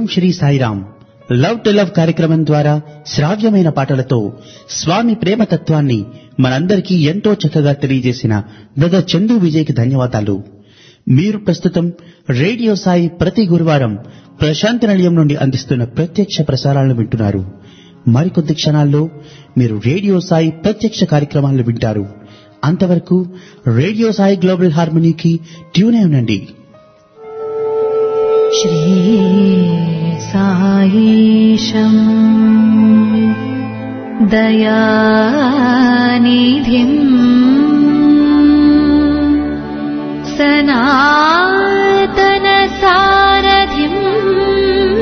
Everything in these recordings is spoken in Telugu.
Om Sri Sairam love to love కార్యక్రమం ద్వారా శ్రావ్యమైన పాటలతో స్వామి ప్రేమతత్వాన్ని మనందరికీ ఎంతో చక్కగా తెలియజేసిన బ్రదర్ చందు విజయ్కి ధన్యవాదాలు మీరు ప్రస్తుతం రేడియో సాయి ప్రతి గురువారం ప్రశాంతి నిలయం నుండి అందిస్తున్న ప్రత్యక్ష ప్రసారాలను వింటున్నారు మరికొద్ది క్షణాల్లో మీరు రేడియో సాయి ప్రత్యక్ష కార్యక్రమాలను వింటారు అంతవరకు రేడియో సాయి గ్లోబల్ హార్మనీకి ట్యూన్ అయి ఉండండి श्रीसायीशम् दयानिधिम् सनातनसारथिम्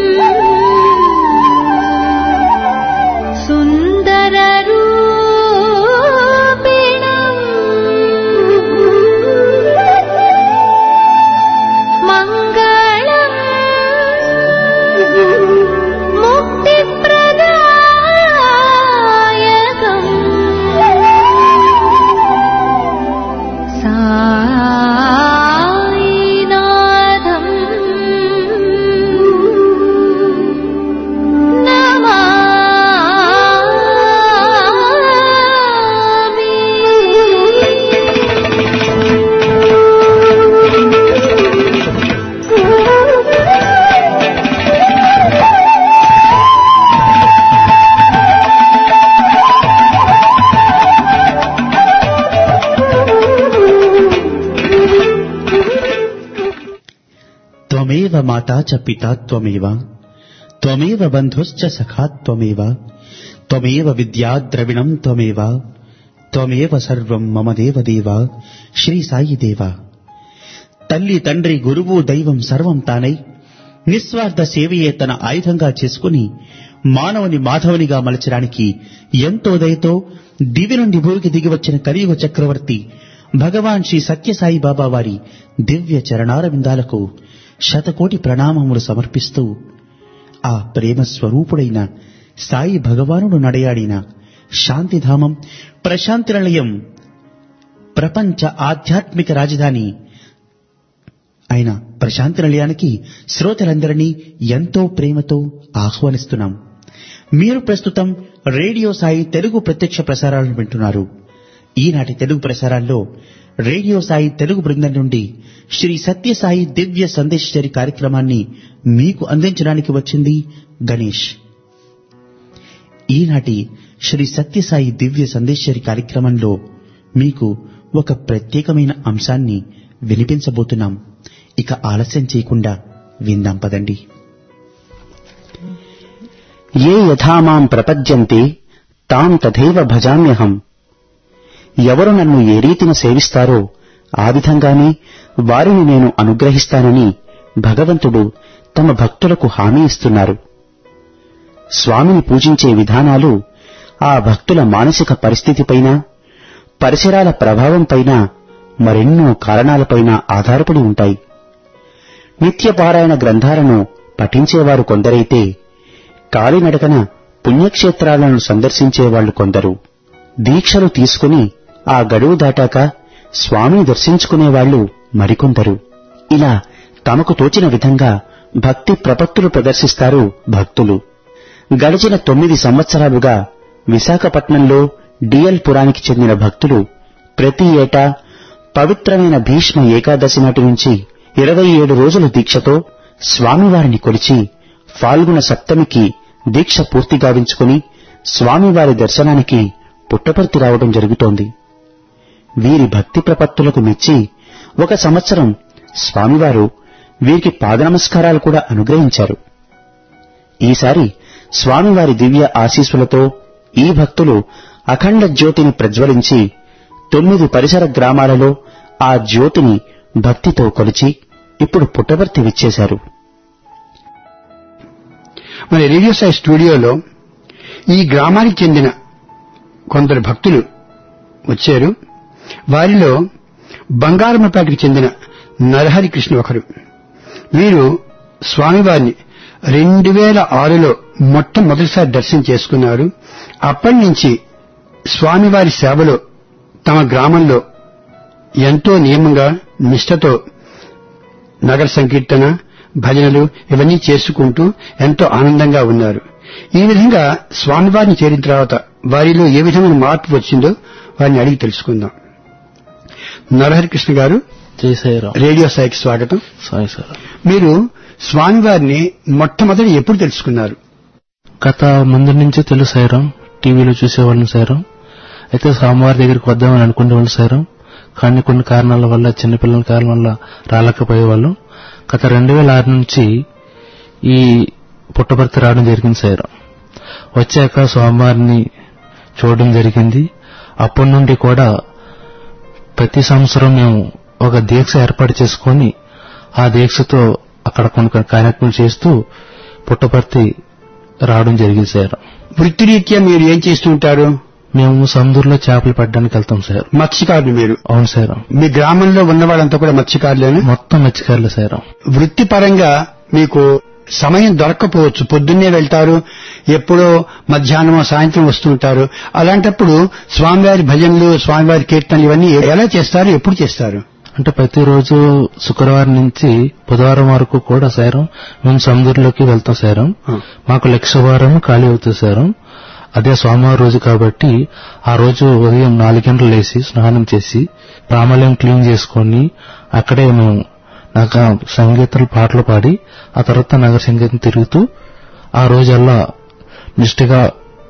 सुन्दररूपिणम् मङ्गलम् मुक्तिप्रदायकम् सायिनाथम् త్వమేవ మాతా చ పితా త్వమేవ త్వమేవ బంధుశ్చ సఖా త్వమేవ త్వమేవ విద్యా ద్రవిణం త్వమేవ త్వమేవ సర్వం మమ దేవదేవ శ్రీ సాయి దేవ తల్లి తండ్రి గురువు దైవం సర్వం తానై నిస్వార్థ సేవయే తన ఆయుధంగా చేసుకుని మానవుని మాధవునిగా మలచడానికి ఎంతో దయతో దివి నుండి భూమికి దిగివచ్చిన కలియుగ చక్రవర్తి భగవాన్ శ్రీ సత్యసాయి బాబా వారి దివ్య చరణారవిందాలకు శతకోటి ప్రణామములు సమర్పిస్తూ ఆ ప్రేమ స్వరూపుడైన సాయి భగవానుడు నడయాడిన శాంతిధామం ప్రశాంతి నిలయం ప్రపంచ ఆధ్యాత్మిక రాజధాని అయిన ప్రశాంతి నిలయానికి శ్రోతలందరినీ ఎంతో ప్రేమతో ఆహ్వానిస్తున్నాం మీరు ప్రస్తుతం రేడియో సాయి తెలుగు ప్రత్యక్ష ప్రసారాలను వింటున్నారు ఈనాటి తెలుగు ప్రసారాల్లో రేడియో సాయి తెలుగు బృందం నుండి శ్రీ సత్యసాయి దివ్య సందేశచరి కార్యక్రమాన్ని మీకు అందించడానికి వచ్చింది గణేష్ ఈనాటి శ్రీ సత్యసాయి దివ్య సందేశచరి కార్యక్రమంలో మీకు ఒక ప్రత్యేకమైన అంశాన్ని వినిపించబోతున్నాం ఇక ఆలస్యం చేయకుండా విందాం పదండి ఏ యథా మాం ప్రపద్యంతే తాం తథైవ భజామ్యహం ఎవరు నన్ను ఏ రీతిన సేవిస్తారో ఆ విధంగానే వారిని నేను అనుగ్రహిస్తానని భగవంతుడు తమ భక్తులకు హామీ ఇస్తున్నారు స్వామిని పూజించే విధానాలు ఆ భక్తుల మానసిక పరిస్థితిపైన పరిసరాల ప్రభావంపైన మరెన్నో కారణాలపైన ఆధారపడి ఉంటాయి నిత్యపారాయణ గ్రంథాలను పఠించేవారు కొందరైతే కాలినడకన పుణ్యక్షేత్రాలను సందర్శించేవాళ్లు కొందరు దీక్షలు తీసుకుని ఆ గడువు దాటాక స్వామిని దర్శించుకునేవాళ్లు మరికొందరు ఇలా తమకు తోచిన విధంగా భక్తి ప్రపత్తులు ప్రదర్శిస్తారు భక్తులు గడిచిన తొమ్మిది సంవత్సరాలుగా విశాఖపట్నంలో డిఎల్ పురానికి చెందిన భక్తులు ప్రతి ఏటా పవిత్రమైన భీష్మ ఏకాదశి నాటి నుంచి ఇరవై ఏడు రోజుల దీక్షతో స్వామివారిని కొలిచి ఫాల్గుణ సప్తమికి దీక్ష పూర్తి గావించుకుని స్వామివారి దర్శనానికి పుట్టపర్తి రావడం జరుగుతోంది వీరి భక్తి ప్రపత్తులకు మెచ్చి ఒక సంవత్సరం స్వామివారు వీరికి పాదనమస్కారాలు కూడా అనుగ్రహించారు ఈసారి స్వామివారి దివ్య ఆశీస్సులతో ఈ భక్తులు అఖండ జ్యోతిని ప్రజ్వలించి తొమ్మిది పరిసర గ్రామాలలో ఆ జ్యోతిని భక్తితో కొలిచి ఇప్పుడు పుట్టపర్తి విచ్చేశారు మన రేడియో సాయి స్టూడియోలో ఈ గ్రామానికి చెందిన కొందరు భక్తులు వచ్చారు వారిలో బంగారమ్మపేటకు చెందిన నరహరి కృష్ణ ఒకరు వీరు స్వామివారిని రెండు వేల ఆరులో మొట్టమొదటిసారి దర్శనం చేసుకున్నారు అప్పటి నుంచి స్వామివారి సేవలో తమ గ్రామంలో ఎంతో నియమంగా నిష్ఠతో నగర సంకీర్తన భజనలు ఇవన్నీ చేసుకుంటూ ఎంతో ఆనందంగా ఉన్నారు ఈ విధంగా స్వామివారిని చేరిన తర్వాత వారిలో ఏ విధమైన మార్పు వచ్చిందో వారిని అడిగి తెలుసుకుందాం నరహరి కృష్ణ గారు జై సాయిరామ్ రేడియో సాయికి స్వాగతం సాయి సార్ మీరు స్వామివారిని మొట్టమొదటి ఎప్పుడు తెలుసుకున్నారు గత ముందు నుంచి తెలుసు సాయిరామ్ టీవీలో చూసేవాళ్ళం సాయిరామ్ అయితే స్వామివారి దగ్గరికి వద్దామని అనుకునేవాళ్ళు సాయిరామ్ కానీ కొన్ని కారణాల వల్ల చిన్నపిల్లల కారణం వల్ల రాలేకపోయేవాళ్ళం గత రెండు వేల ఆరు నుంచి ఈ పుట్టభర్తి రావడం జరిగింది సాయిరామ్ వచ్చాక స్వామివారిని చూడడం జరిగింది అప్పటి నుండి కూడా ప్రతి సంవత్సరం మేము ఒక దీక్ష ఏర్పాటు చేసుకొని ఆ దీక్షతో అక్కడ కొన్ని కొన్ని కార్యక్రమాలు చేస్తూ పుట్టపర్తి రావడం జరిగింది సార్ వృత్తిరీత్యా మీరు ఏం చేస్తూ ఉంటారు మేము సముద్రంలో చేపలు పట్టడానికి వెళ్తాం సార్ మత్స్యకారులు మీరు అవును సార్ మీ గ్రామంలో ఉన్న వాళ్ళంతా కూడా మత్స్యకారులేనా మొత్తం మత్స్యకారులు సార్ వృత్తిపరంగా మీకు సమయం దొరక్కపోవచ్చు పొద్దున్నే వెళ్తారు ఎప్పుడో మధ్యాహ్నమో సాయంత్రం వస్తుంటారు అలాంటప్పుడు స్వామివారి భజనలు స్వామివారి కీర్తనలు ఇవన్నీ ఎలా చేస్తారు ఎప్పుడు చేస్తారు అంటే ప్రతిరోజు శుక్రవారం నుంచి బుధవారం వరకు కూడా సారం మేము సముద్రంలోకి వెళ్తాం సారం ఆ. మాకు లక్షవారం ఖాళీ అవుతుంది సారం అదే సోమవారం రోజు కాబట్టి ఆ రోజు ఉదయం నాలుగు గంటలు లేచి స్నానం చేసి రామాలయం క్లీన్ చేసుకొని అక్కడే మేము నాకు సంగీతాలు పాటలు పాడి ఆ తర్వాత నగర సంగీతం తిరుగుతూ ఆ రోజల్లా నిష్ఠగా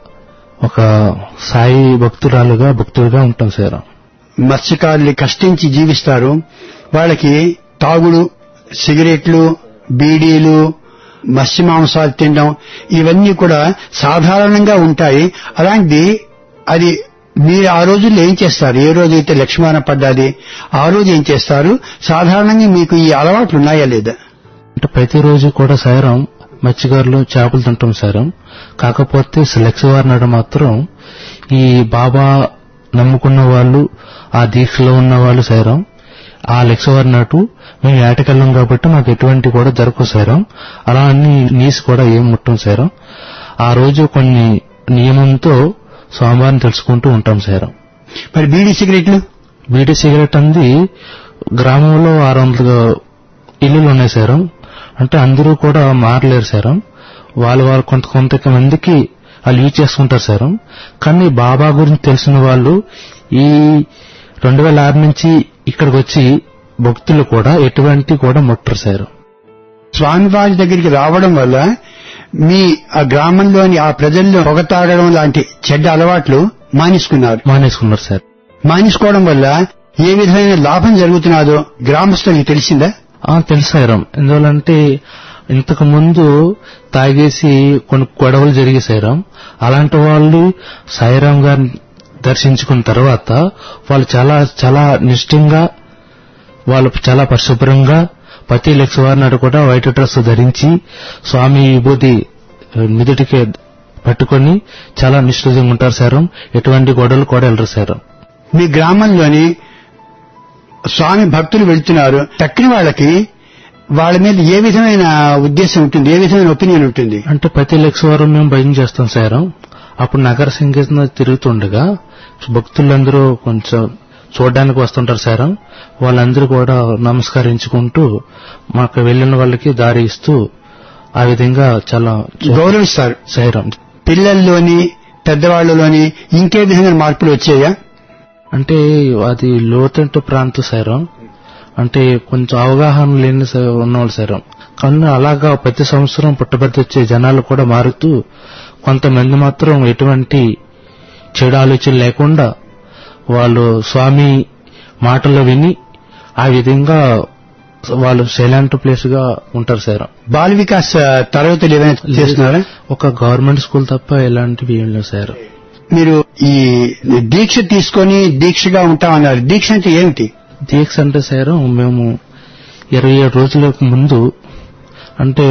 ఒక సాయి భక్తురాలుగా భక్తుడిగా ఉంటాం సార్ మత్స్యకారులు కష్టించి జీవిస్తారు వాళ్ళకి తాగుడు సిగరెట్లు బీడీలు మత్స్య మాంసాలు తినడం ఇవన్నీ కూడా సాధారణంగా ఉంటాయి అలాంటిది అది మీరు ఆ రోజుల్లో ఏం చేస్తారు ఏ రోజైతే లక్ష్మణ పడ్డాది ఆ రోజు ఏం చేస్తారు సాధారణంగా మీకు ఈ అలవాట్లు ఉన్నాయా లేదా అంటే ప్రతిరోజు కూడా సారం మత్స్యకారులు చేపలు తింటాం సారం కాకపోతే లక్షవారి నాడు మాత్రం ఈ బాబా నమ్ముకున్న వాళ్ళు ఆ దీక్షలో ఉన్న వాళ్ళు సారం ఆ లక్షవారి నాటు మేము ఏటకెళ్ళం కాబట్టి మాకు ఎటువంటి కూడా జరగవు సారం అలా అన్ని నీసు కూడా ఏం ముట్టం సారం ఆ రోజు కొన్ని నియమంతో స్వామివారిని తెలుసుకుంటూ ఉంటాం సారం మరి బీడీ సిగరెట్లు బీడీ సిగరెట్ అంది గ్రామంలో ఆరు వందల ఇల్లులు ఉన్నాయి సార్ అంటే అందరూ కూడా మారలేరు సార్ వాళ్ళు వాళ్ళు కొంత కొంతమందికి వాళ్ళు యూజ్ చేసుకుంటారు సార్ కానీ బాబా గురించి తెలిసిన వాళ్ళు ఈ రెండు వేల ఆరు నుంచి ఇక్కడికి వచ్చి భక్తులు కూడా ఎటువంటి కూడా ముట్టరు సార్ స్వామివారి దగ్గరికి రావడం వల్ల మీ ఆ గ్రామంలోని ఆ ప్రజల్లో పొగ తాగడం లాంటి చెడ్డ అలవాట్లు మానేసుకున్నారు మానేసుకున్నారు సార్ మానేసుకోవడం వల్ల ఏ విధమైన లాభం జరుగుతున్నదో గ్రామస్తులకు తెలిసిందా ఆ తెలుసు సాయిరాం ఎందువల్లంటే ఇంతకు ముందు తాగేసి కొన్ని గొడవలు జరిగే సాయిరాం అలాంటి వాళ్ళు సాయిరాం గారిని దర్శించుకున్న తర్వాత వాళ్ళు చాలా చాలా నిష్ఠంగా వాళ్ళు చాలా పరిశుభ్రంగా ప్రతి లక్షవారి నాడు కూడా వైట్ డ్రెస్ ధరించి స్వామి విభూతి మిదుటికి పట్టుకొని చాలా నిష్ఠంగా ఉంటారు సారం ఎటువంటి గొడవలు కూడా వెళ్ళరు సారం మీ గ్రామంలోని స్వామి భక్తులు వెళ్తున్నారు తక్కిన వాళ్ళకి వాళ్ళ మీద ఏ విధమైన ఉద్దేశం ఉంటుంది ఏ విధమైన ఒపీనియన్ ఉంటుంది అంటే ప్రతి లక్షవారం మేము భయం చేస్తాం సారం అప్పుడు నగర సంగీతం తిరుగుతుండగా భక్తులందరూ కొంచెం చూడడానికి వస్తుంటారు సారం వాళ్ళందరూ కూడా నమస్కరించుకుంటూ మాకు వెళ్ళిన వాళ్ళకి దారి ఇస్తూ ఆ విధంగా చాలా గౌరవిస్తారు సాయిరాం పిల్లల్లోని పెద్దవాళ్లలోని ఇంకే విధమైన మార్పులు వచ్చాయా అంటే అది లోతంటు ప్రాంత సారం అంటే కొంచెం అవగాహన లేని స- ఉన్నవాళ్ళు సారం కానీ అలాగా ప్రతి సంవత్సరం పుట్టబడి వచ్చే జనాలు కూడా మారుతూ కొంతమంది మాత్రం ఎటువంటి చెడు ఆలోచన లేకుండా వాళ్ళు స్వామి మాటలు విని ఆ విధంగా వాళ్ళు సైలెంట్ ప్లేస్ గా ఉంటారు సార్ బాల వికాస్ తరగతులు ఏమైనా చేస్తున్నారా ఒక గవర్నమెంట్ స్కూల్ తప్ప ఎలాంటివి ఏం లేవు సార్ మీరు ఈ దీక్ష తీసుకొని దీక్షగా ఉంటామన్నారు దీక్ష అంటే ఏమిటి దీక్ష అంటే సార్ మేము ఇరవై ఏడు రోజులకు ముందు అంటే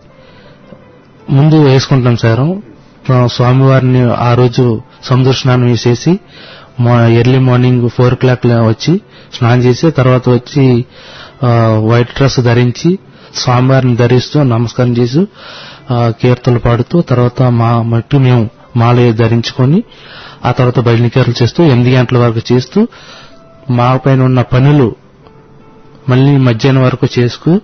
ముందు వేసుకుంటాం సార్ మా స్వామివారిని ఆ రోజు సముద్ర స్నానం వేసేసి మా early morning four o'clock వచ్చి స్నానం చేసి తర్వాత వచ్చి ఆ, వైట్ డ్రెస్ ధరించి స్వామివారిని ధరిస్తూ నమస్కారం చేసి ఆ, కీర్తనలు పాడుతూ తర్వాత మా మట్టి మేము మాల ధరించుకొని ఆ తర్వాత భజనకీర్తలు చేస్తూ ఎనిమిది గంటల వరకు చేస్తూ మా పైన ఉన్న పనులు మళ్ళీ మధ్యాహ్నం వరకు చేసుకు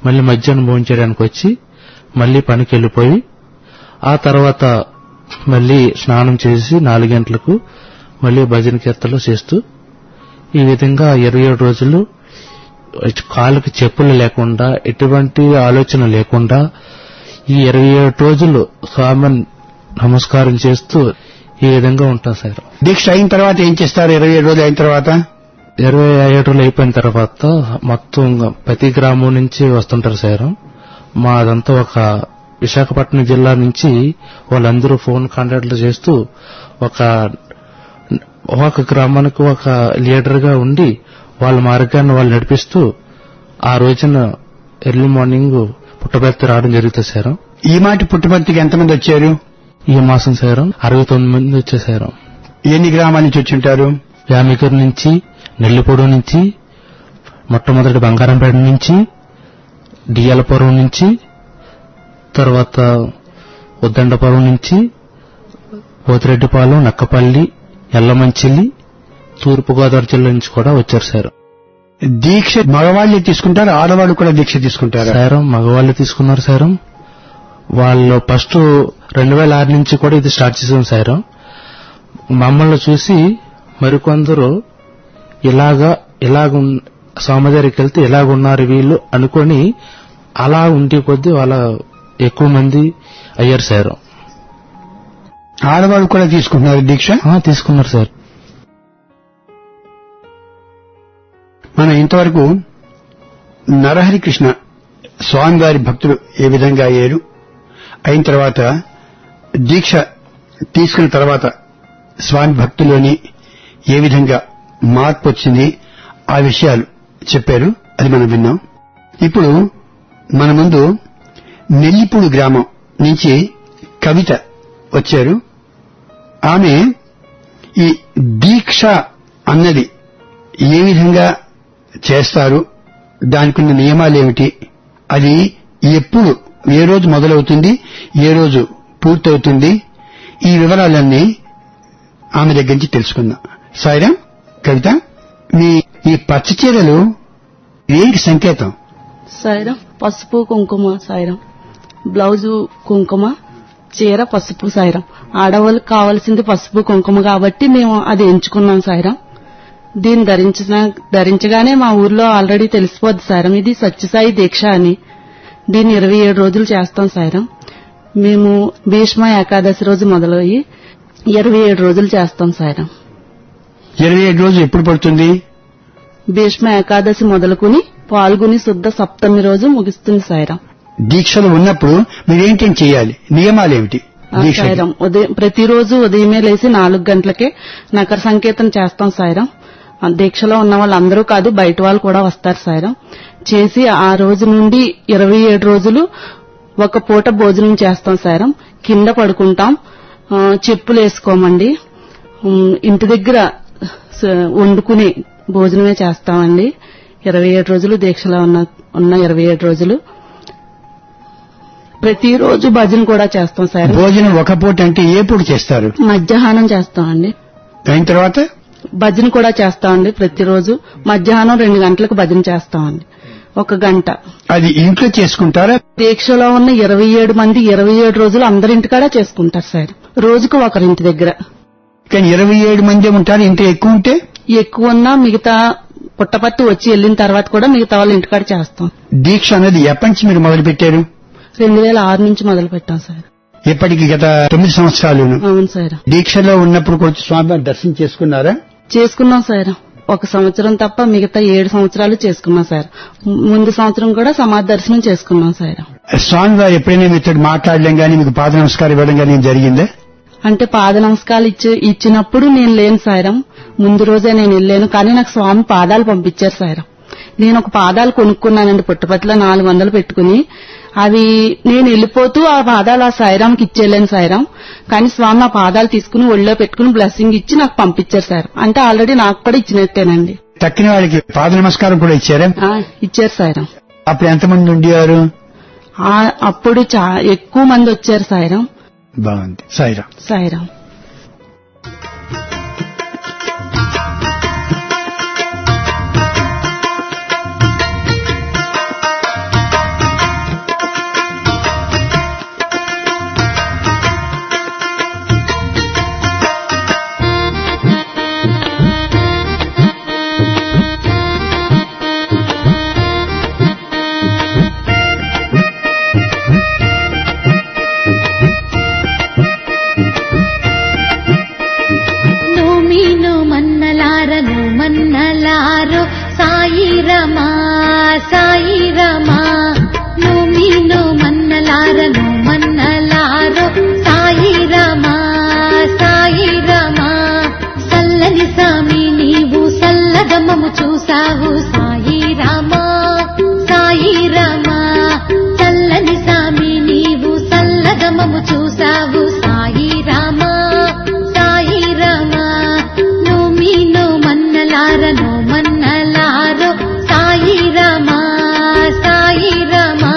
మళ్ళీ మధ్యాహ్నం భోజనం చేయడానికి వచ్చి మళ్ళీ పనికి వెళ్ళిపోయి ఆ తర్వాత మళ్ళీ స్నానం చేసి నాలుగు గంటలకు మళ్ళీ భజన కీర్తనలు చేస్తూ ఈ విధంగా ఇరవై ఏడు రోజులు కాళ్ళకి చెప్పులు లేకుండా ఎటువంటి ఆలోచన లేకుండా ఈ ఇరవై ఏడు రోజులు స్వామిని నమస్కారం చేస్తూ ఈ విధంగా ఉంటాం సార్ దీక్ష అయిన తర్వాత ఏం చేస్తారు ఇరవై ఏడు రోజులు అయిన తర్వాత ఇరవై ఏడు రోజులు అయిపోయిన తర్వాత మొత్తం ప్రతి గ్రామం నుంచి వస్తుంటారు సార్ మాదంతా ఒక విశాఖపట్నం జిల్లా నుంచి వాళ్ళందరూ ఫోన్ కాంటాక్ట్లు చేస్తూ ఒక ఒక గ్రామానికి ఒక లీడర్ గా ఉండి వాళ్ళ మార్గాన్ని వాళ్ళు నడిపిస్తూ ఆ రోజున ఎర్లీ మార్నింగ్ పుట్టబెర్తి రావడం జరుగుతుంది సార్ ఈ మాట పుట్టుపర్తికి ఎంతమంది వచ్చారు ఈ మాసం సార్ అరవై తొమ్మిది మంది వచ్చేసారు ఎన్ని గ్రామాల నుంచి వచ్చి ఉంటారు యామికర్ నుంచి నెల్లిపొడు నుంచి మొట్టమొదటి బంగారంపేట నుంచి డియలపురం నుంచి తర్వాత ఉద్దండపురం నుంచి పోతిరెడ్డిపాలెం నక్కపల్లి ఎల్లమంచిల్లి తూర్పుగోదావరి జిల్లా నుంచి కూడా వచ్చారు సార్ దీక్ష మగవాళ్ళే తీసుకుంటారు ఆడవాళ్ళు కూడా దీక్ష తీసుకుంటారు సారం మగవాళ్ళు తీసుకున్నారు సారం వాళ్ళు ఫస్ట్ రెండు వేల ఆరు నుంచి కూడా ఇది స్టార్ట్ చేసాం సారం మమ్మల్ని చూసి మరికొందరు ఇలాగా ఇలాగ ఉన్- స్వామి దగ్గరికి వెళ్తే ఇలాగున్నారు వీళ్ళు అనుకొని అలా ఉండే కొద్దీ వాళ్ళ ఎక్కువ మంది అయ్యారు సార్ ఆడవాళ్ళు కూడా తీసుకుంటున్నారు దీక్ష ఆ, తీసుకున్నారు సార్ మనం ఇంతవరకు నరహరి కృష్ణ స్వామివారి భక్తులు ఏ విధంగా అయ్యారు అయిన తర్వాత దీక్ష తీసుకున్న తర్వాత స్వామి భక్తులోని ఏ విధంగా మార్పు వచ్చింది ఆ విషయాలు చెప్పారు అది మనం విన్నాం ఇప్పుడు మన ముందు నెల్లిపూడి గ్రామం నుంచి కవిత వచ్చారు ఆమె ఈ దీక్ష అన్నది ఏ విధంగా చేస్తారు దానికి ఉన్న నియమాలు ఏమిటి అది ఎప్పుడు ఏ రోజు మొదలవుతుంది ఏ రోజు పూర్తవుతుంది ఈ వివరాలన్నీ ఆమె దగ్గర నుంచి తెలుసుకుందాం సాయిరా కవిత మీ ఈ పచ్చ చీరలు ఏంటి సంకేతం సాయిరం పసుపు కుంకుమ సాయిరం బ్లౌజు కుంకుమ చీర పసుపు సాయిరం ఆడవాళ్ళకి కావాల్సింది పసుపు కుంకుమ కాబట్టి మేము అది ఎంచుకున్నాం సాయిరం దీన్ని ధరించిన ధరించగానే మా ఊర్లో ఆల్రెడీ తెలిసిపోద్ది సాయిరం ఇది సత్యసాయి దీక్ష అని దీన్ని ఇరవై ఏడు రోజులు చేస్తాం సాయిరం మేము భీష్మ ఏకాదశి రోజు మొదలయ్యి ఇరవై ఏడు రోజులు చేస్తాం సాయిరం ఇరవై ఏడు రోజులు ఎప్పుడు పడుతుంది భీష్మ ఏకాదశి మొదలుకుని పాల్గొని శుద్ధ సప్తమి రోజు ముగిస్తుంది సాయిరం దీక్షలు ఉన్నప్పుడు మీరేంటేం చేయాలి నియమాలేమిటి ఆ దీక్ష సాయిరం ఉదయం ప్రతిరోజు ఉదయమే లేచి నాలుగు గంటలకే నకర సంకేతం చేస్తాం సాయిరం ఆ దీక్షలో ఉన్న వాళ్ళందరూ కాదు బయట వాళ్ళు కూడా వస్తారు సాయిరం చేసి ఆ రోజు నుండి ఇరవై ఏడు రోజులు ఒక పూట భోజనం చేస్తాం సాయిరం కింద పడుకుంటాం ఆ, చెప్పులు వేసుకోమండి ఉమ్, ఇంటి దగ్గర స- వండుకుని భోజనమే చేస్తామండి ఇరవై ఏడు రోజులు దీక్షలో ఉన్న ఉన్న ఇరవై ఏడు రోజులు ప్రతిరోజు భజన కూడా చేస్తాం సార్ భోజనం ఒక పూట అంటే ఏ పూట చేస్తారు మధ్యాహ్నం చేస్తామండి అయిన తర్వాత భజన కూడా చేస్తామండి ప్రతిరోజు మధ్యాహ్నం రెండు గంటలకు భజన చేస్తామండి ఒక గంట అది ఇంట్లో చేసుకుంటారా దీక్షలో ఉన్న ఇరవై ఏడు మంది ఇరవై ఏడు రోజులు అందరింటికాడ చేసుకుంటారు సార్ రోజుకు ఒకరింటి దగ్గర కానీ ఇరవై ఏడు మంది ఉంటారు ఇంత ఎక్కువ ఉంటే ఎక్కువ ఉన్నా మిగతా పుట్టపర్తి వచ్చి వెళ్ళిన తర్వాత కూడా మిగతా వాళ్ళ ఇంటికాడ చేస్తాం దీక్ష అనేది ఎప్పటి నుంచి మీరు మొదలు పెట్టారు రెండు వేల ఆరు నుంచి మొదలు పెట్టాం సార్ ఇప్పటికి గత తొమ్మిది సంవత్సరాలు అవును సార్ దీక్షలో ఉన్నప్పుడు కూడా స్వామివారి దర్శనం చేసుకున్నారా చేసుకున్నాం సార్ ఒక సంవత్సరం తప్ప మిగతా ఏడు సంవత్సరాలు చేసుకున్నాం సార్ ముందు సంవత్సరం కూడా సమాధి దర్శనం చేసుకున్నాం సార్ స్వామివారు ఎప్పుడైనా మీతో మాట్లాడలేం కానీ మీకు పాద నమస్కారం ఇవ్వడం కానీ జరిగిందా అంటే పాద నమస్కారాలు ఇచ్చి ఇచ్చినప్పుడు నేను లేను సాయిరం ముందు రోజే నేను వెళ్ళాను కానీ నాకు స్వామి పాదాలు పంపించారు సాయిరం నేను ఒక పాదాలు కొనుక్కున్నానండి పుట్టపతిలో నాలుగు వందలు పెట్టుకుని అవి నేను వెళ్ళిపోతూ ఆ పాదాలు ఆ సాయిరాంకి ఇచ్చేళ్ళాను సాయిరాం కానీ స్వామి ఆ పాదాలు తీసుకుని ఒళ్ళో పెట్టుకుని బ్లెస్సింగ్ ఇచ్చి నాకు పంపించారు సార్ అంటే ఆల్రెడీ నాకు కూడా ఇచ్చినట్టేనండి తక్కిన వాళ్ళకి పాద నమస్కారం కూడా ఇచ్చారా ఆ, ఇచ్చారు సాయిరాం అప్పుడు ఎంతమంది ఉండేవారు ఆ, అప్పుడు చా ఎక్కువ మంది వచ్చారు సాయిరాం బాగుంది సాయిరా సాయిరాం సాయి రమా నోమినో మన్నలారను మన్నలారో సాయి రమా సాయి రమా సల్లని సామి నీవు సల్లగమము చూసావు సాయి రామా సాయి రామా చల్లని సామి నీవు సల్లగమము చూసావు సాయి రామా సాయి రామా నోమినో మన్నలారనో మన్నలారో సాయి రామా సాయి రామా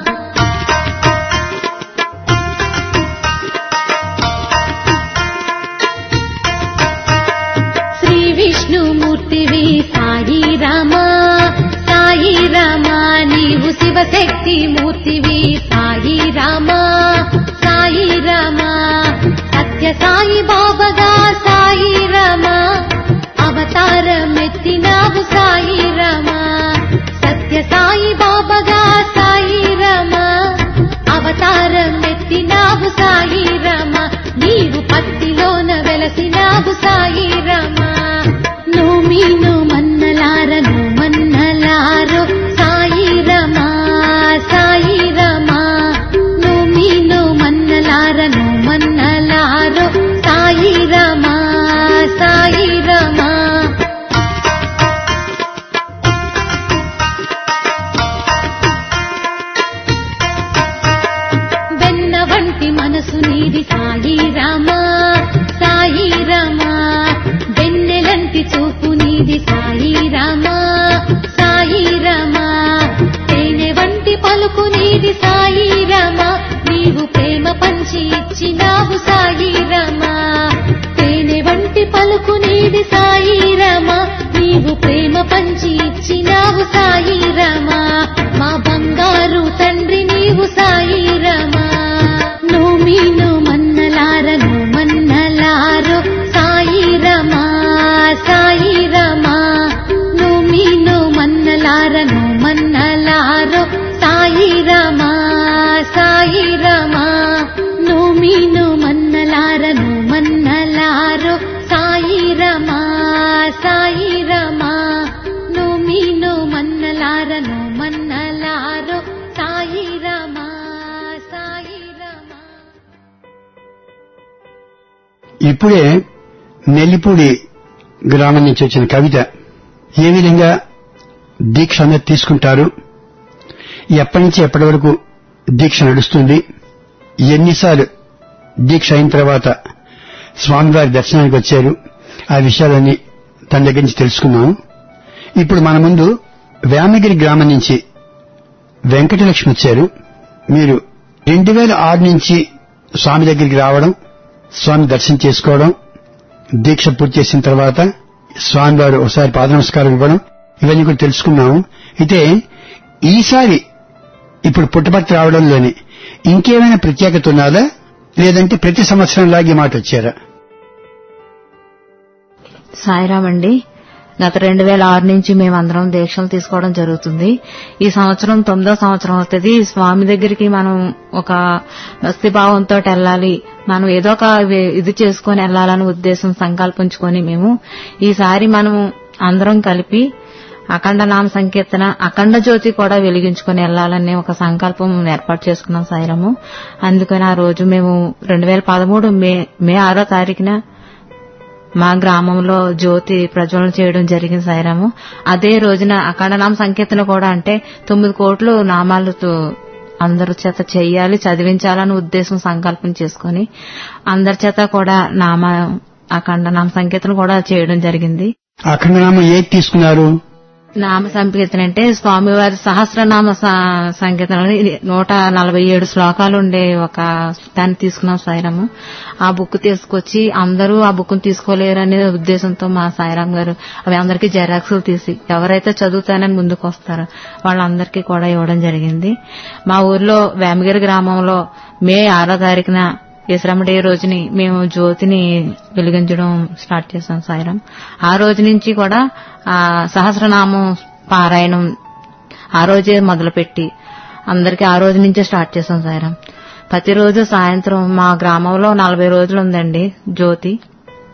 శ్రీ విష్ణుమూర్తివి సాయి రామా సాయి రామా నీవు శివశక్తి మూర్తివి సాయి రామా సాయి రామా సత్య సాయి బాబగా సాయి రామా అవతారమెత్తినావు సాయి రామా సత్య సాయి బాబగా సాయి రామా అవతారమెత్తినావు సాయి రామా నీవు పత్తిలోన వెలసినావు సాయి రామా నోమీను మన్నలారను మన్నలారో సాయి రమా సాయి రమా నోమీను మన్నలారను మన్నలారో సాయి రమా సాయి రమా వెన్న వంటి మనసు నీది సాయి రామా సాయి రామా వెన్నెలంటి చూపు నీది సాయి రామా సాయి రామా తేనె వంటి పలుకు నీది సాయి రామా నీవు ప్రేమ పంచి ఇచ్చినావు సాయి రామా తేనె వంటి పలుకు నీది సాయి రామా నీవు ప్రేమ పంచి ఇచ్చినావు సాయి రామా మా బంగారు తండ్రి నీవు సాయి రామా నోమీను మన్నలారను మన్నలారో సాయి రమా సాయి రమా నోమీను మన్నలారను మన్నలారో సాయి రమా సాయి రమా నోమీను మన్నలారను మన్నలారో సాయి రమా సాయి రమా నోమీను మన్నలారను మన్నలారో సాయి రమా సాయి రమా ఇప్పుడే నెల్లిపూడి గ్రామం నుంచి వచ్చిన కవిత ఏ విధంగా దీక్ష అనేది తీసుకుంటారు ఎప్పటి నుంచి ఎప్పటి వరకు దీక్ష నడుస్తుంది ఎన్నిసార్లు దీక్ష అయిన తర్వాత స్వామివారి దర్శనానికి వచ్చారు ఆ విషయాలన్నీ తన దగ్గర నుంచి తెలుసుకున్నాము ఇప్పుడు మన ముందు వేమగిరి గ్రామం నుంచి వెంకటలక్ష్మి వచ్చారు మీరు రెండు వేల ఆరు నుంచి స్వామి దగ్గరికి రావడం స్వామి దర్శనం చేసుకోవడం దీక్ష పూర్తి చేసిన తర్వాత స్వామి వారు ఒకసారి పాద నమస్కారం ఇవ్వడం ఇవన్నీ కూడా తెలుసుకున్నాము అయితే ఈసారి ఇప్పుడు పుట్టపర్తి రావడంలోనే ఇంకేమైనా ప్రత్యేకత ఉన్నదా లేదంటే ప్రతి సంవత్సరం లాగే మాట వచ్చారా సాయిరామ్ అండి గత రెండు వేల ఆరు నుంచి మేమందరం దీక్షలు తీసుకోవడం జరుగుతుంది ఈ సంవత్సరం తొమ్మిదో సంవత్సరం అవుతుంది స్వామి దగ్గరికి మనం ఒక భక్తి భావంతో వెళ్ళాలి మనం ఏదో ఒక వి- ఇది చేసుకొని వెళ్ళాలని ఉద్దేశం సంకల్పించుకొని మేము ఈసారి మనం అందరం కలిపి అఖండ నామ సంకీర్తన అఖండ జ్యోతి కూడా వెలిగించుకొని వెళ్ళాలనే ఒక సంకల్పం ఏర్పాటు చేసుకున్నాం సాయిరము అందుకని ఆ రోజు మేము రెండు వేల పదమూడు మే మే ఆరో తారీఖున మా గ్రామంలో జ్యోతి ప్రజ్వలన చేయడం జరిగింది సాయిరాము అదే రోజున అఖండనామ సంకీర్తన కూడా అంటే తొమ్మిది కోట్లు నామాలతో అందరి చేత చెయ్యాలి చదివించాలని ఉద్దేశం సంకల్పం చేసుకొని అందరి చేత కూడా నామ అఖండనామ సంకీర్తన కూడా చేయడం జరిగింది అఖండనామం ఏది తీసుకున్నారు నామ సంకీర్తన అంటే స్వామివారి సహస్రనామ స- సంకీర్తనలో ఇది నూట నలభై ఏడు శ్లోకాలు ఉండే ఒక దాన్ని తీసుకున్నాం సాయిరాము ఆ బుక్ తీసుకొచ్చి అందరూ ఆ బుక్ తీసుకోలేరు అనే ఉద్దేశంతో మా సాయిరామ్ గారు అవి అందరికీ జెరాక్స్లు తీసి ఎవరైతే చదువుతానని ముందుకు వస్తారో వాళ్ళందరికీ కూడా ఇవ్వడం జరిగింది మా ఊర్లో వేమగిరి గ్రామంలో మే ఆరో తారీఖున ఈశ్వరమ్మ డే రోజుని మేము జ్యోతిని వెలిగించడం స్టార్ట్ చేశాం సాయిరాం ఆ రోజు నుంచి కూడా ఆ సహస్రనామం పారాయణం ఆ రోజే మొదలుపెట్టి అందరికీ ఆ రోజు నుంచే స్టార్ట్ చేశాం సాయిరాం ప్రతిరోజు సాయంత్రం మా గ్రామంలో నలభై రోజులు ఉందండి జ్యోతి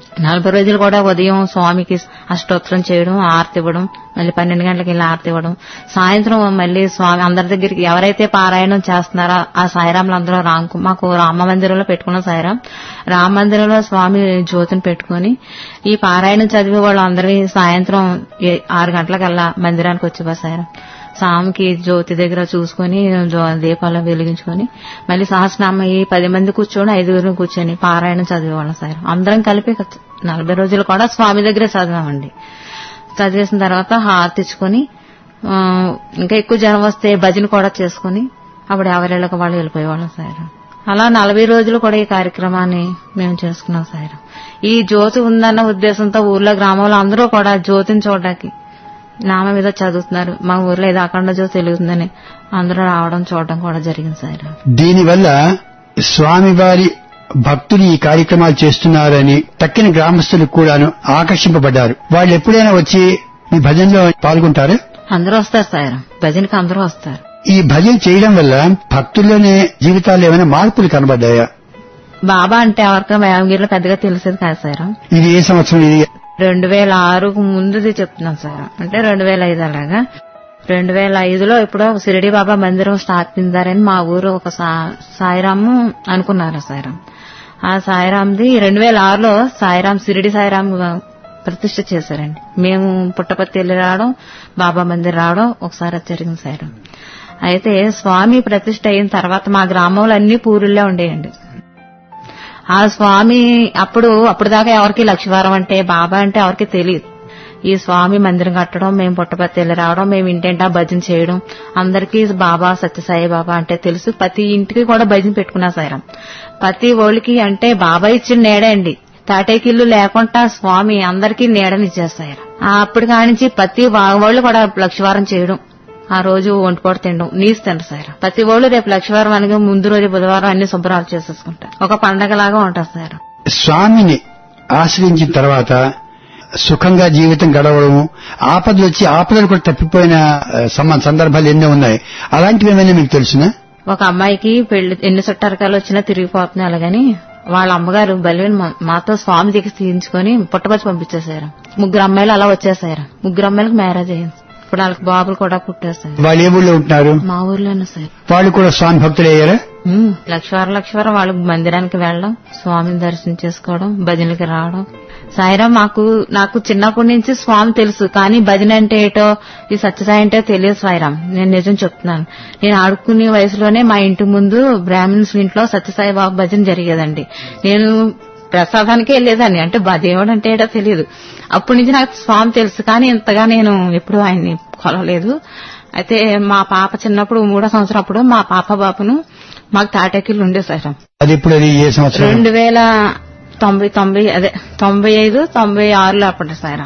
నలభై రోజులు కూడా ఉదయం స్వామికి అష్టోత్తరం చేయడం ఆరతి ఇవ్వడం మళ్ళీ పన్నెండు గంటలకు వెళ్ళి ఆరతి ఇవ్వడం సాయంత్రం మళ్ళీ స్వామి అందరి దగ్గరికి ఎవరైతే పారాయణం చేస్తున్నారో ఆ సాయిరాములు అందరూ రాంకు మాకు రామ మందిరంలో పెట్టుకున్న సాయిరాం రామ మందిరంలో స్వామి జ్యోతిని పెట్టుకుని ఈ పారాయణం చదివే వాళ్ళు అందరి సాయంత్రం ఏ- ఆరు గంటలకల్లా మందిరానికి వచ్చేవా సాయిరాం స్వామికి జ్యోతి దగ్గర చూసుకొని జో- దీపాలు వెలిగించుకొని మళ్ళీ సహస్రనామ ఈ పది మంది కూర్చొని ఐదుగురు కూర్చొని పారాయణం చదివేవాళ్ళం సార్ అందరం కలిపి ఒక నలభై రోజులు కూడా స్వామి దగ్గరే చదివామండి చదివేసిన తర్వాత హారతి ఇచ్చుకొని ఆ, ఇంకా ఎక్కువ జనం వస్తే భజన కూడా చేసుకుని అప్పుడు ఎవరిళ్ళకి వాళ్ళు వెళ్ళిపోయేవాళ్ళం సార్ అలా నలభై రోజులు కూడా ఈ కార్యక్రమాన్ని మేము చేసుకున్నాం సార్ ఈ జ్యోతి ఉందన్న ఉద్దేశంతో ఊర్లో గ్రామంలో అందరూ కూడా జ్యోతిని చూడడానికి నామ మీద చదువుతున్నారు మా ఊర్లో ఇది అఖండ జ్యోతి వెలుగుతుందని అందరూ రావడం చూడడం కూడా జరిగింది సార్ దీనివల్ల స్వామివారి భక్తులు ఈ కార్యక్రమాలు చేస్తున్నారని తక్కిన గ్రామస్తులు కూడాను ఆకర్షింపబడ్డారు వాళ్ళు ఎప్పుడైనా వచ్చి ఈ భజనలో పాల్గొంటారా అందరూ వస్తారు సార్ భజనకి అందరూ వస్తారు ఈ భజన చేయడం వల్ల భక్తుల్లోనే జీవితాల్లో ఏమైనా మార్పులు కనబడ్డాయా బాబా అంటే ఎవరికైనా వేమగిరిలో పెద్దగా తెలిసేది కాదు సార్ ఇది ఏ సంవత్సరం ఇది రెండు వేల ఆరుకు ముందుది చెప్తున్నాం సార్ అంటే రెండు వేల ఐదు అలాగా రెండు వేల ఐదులో ఇప్పుడు సిరిడి బాబా మందిరం స్థాపించారని మా ఊరు ఒక సా- సాయిరాము అనుకున్నారు సాయిరాం ఆ సాయిరాంది రెండు వేల ఆరులో సాయిరాం సిరిడి సాయిరాం ప్రతిష్ఠ చేశారండి మేము పుట్టపర్తి వెళ్ళి రావడం బాబా మందిర్ రావడం ఒకసారి అది జరిగింది సాయిరాం అయితే స్వామి ప్రతిష్ఠ అయిన తర్వాత మా గ్రామంలో అన్ని పూరుల్లో ఉండేయండి ఆ స్వామి అప్పుడు అప్పుడు దాకా ఎవరికి లక్ష్మీవారం అంటే బాబా అంటే ఎవరికి తెలియదు ఈ స్వామి మందిరం కట్టడం మేము పుట్టపర్తి వెళ్ళి రావడం మేము ఇంటింటా భజన చేయడం అందరికీ బాబా సత్యసాయి బాబా అంటే తెలుసు ప్రతి ఇంటికి కూడా భజన పెట్టుకున్నా సాయిరం ప్రతి ఓళ్ళకి అంటే బాబా ఇచ్చిన నీడే అండి తాటేకిల్లు లేకుండా స్వామి అందరికీ నీడనిచ్చేస్తాయి అప్పుడు కానించి ప్రతి వాళ్ళు కూడా లక్ష్మీవారం చేయడం ఆ రోజు ఒంటిపూట తినడం నీసు తింటారు సార్ ప్రతి వాళ్ళు రేపు లక్ష్మీవారం అనగా ముందు రోజు బుధవారం అన్ని శుభ్రాలు చేసేసుకుంటారు ఒక పండగలాగా ఉంటుంది సార్ స్వామిని ఆశ్రయించిన తర్వాత సుఖంగా జీవితం గడవడము ఆపదలు వచ్చి ఆపదలు కూడా తప్పిపోయిన ఆ, సమ- సందర్భాలు ఎన్నో ఉన్నాయి అలాంటివి ఏమైనా మీకు తెలుసునా ఒక అమ్మాయికి పెళ్లి ఎన్ని చుట్టారకాలు వచ్చినా తిరిగిపోతున్నాయి అలాగని వాళ్ళ అమ్మగారు బలివని మాతో స్వామి దగ్గర తీయించుకొని పుట్టపచ్చి పంపించేశారు ముగ్గురు అమ్మాయిలు అలా వచ్చేసారు ముగ్గురు అమ్మాయిలకు మ్యారేజ్ అయ్యింది ఇప్పుడు వాళ్ళకి బాబులు కూడా పుట్టేశారు వాళ్ళు ఏ ఊళ్ళో ఉంటున్నారు మా ఊర్లోనే సార్ వాళ్ళు కూడా స్వామి భక్తులు అయ్యారా ఉమ్, లక్షవారం లక్షవారం వాళ్ళు మందిరానికి వెళ్ళడం స్వామిని దర్శనం చేసుకోవడం భజనలకి రావడం సాయిరాం మాకు నాకు చిన్నప్పటి నుంచి స్వామి తెలుసు కానీ భజన అంటే ఏటో ఈ సత్యసాయి అంటే తెలియదు సాయిరాం నేను నిజం చెప్తున్నాను నేను ఆడుకునే వయసులోనే మా ఇంటి ముందు బ్రాహ్మణ్స్ ఇంట్లో సత్యసాయి బాబు భజన జరిగేదండి నేను ప్రసాదానికే వెళ్ళేదాన్ని అంటే బా దేవుడు అంటే ఏటో తెలియదు అప్పటి నుంచి నాకు స్వామి తెలుసు కానీ ఇంతగా నేను ఎప్పుడూ ఆయన్ని కొలవలేదు అయితే మా పాప చిన్నప్పుడు మూడో సంవత్సరం అప్పుడు మా పాప బాబును మాకు తాటకిల్లు ఉండే సార్ అది ఇప్పుడు అది ఏ సంవత్సరం రెండు వేల తొంభై తొంభై అదే తొంభై ఐదు తొంభై ఆరులో అప్పుడు సార్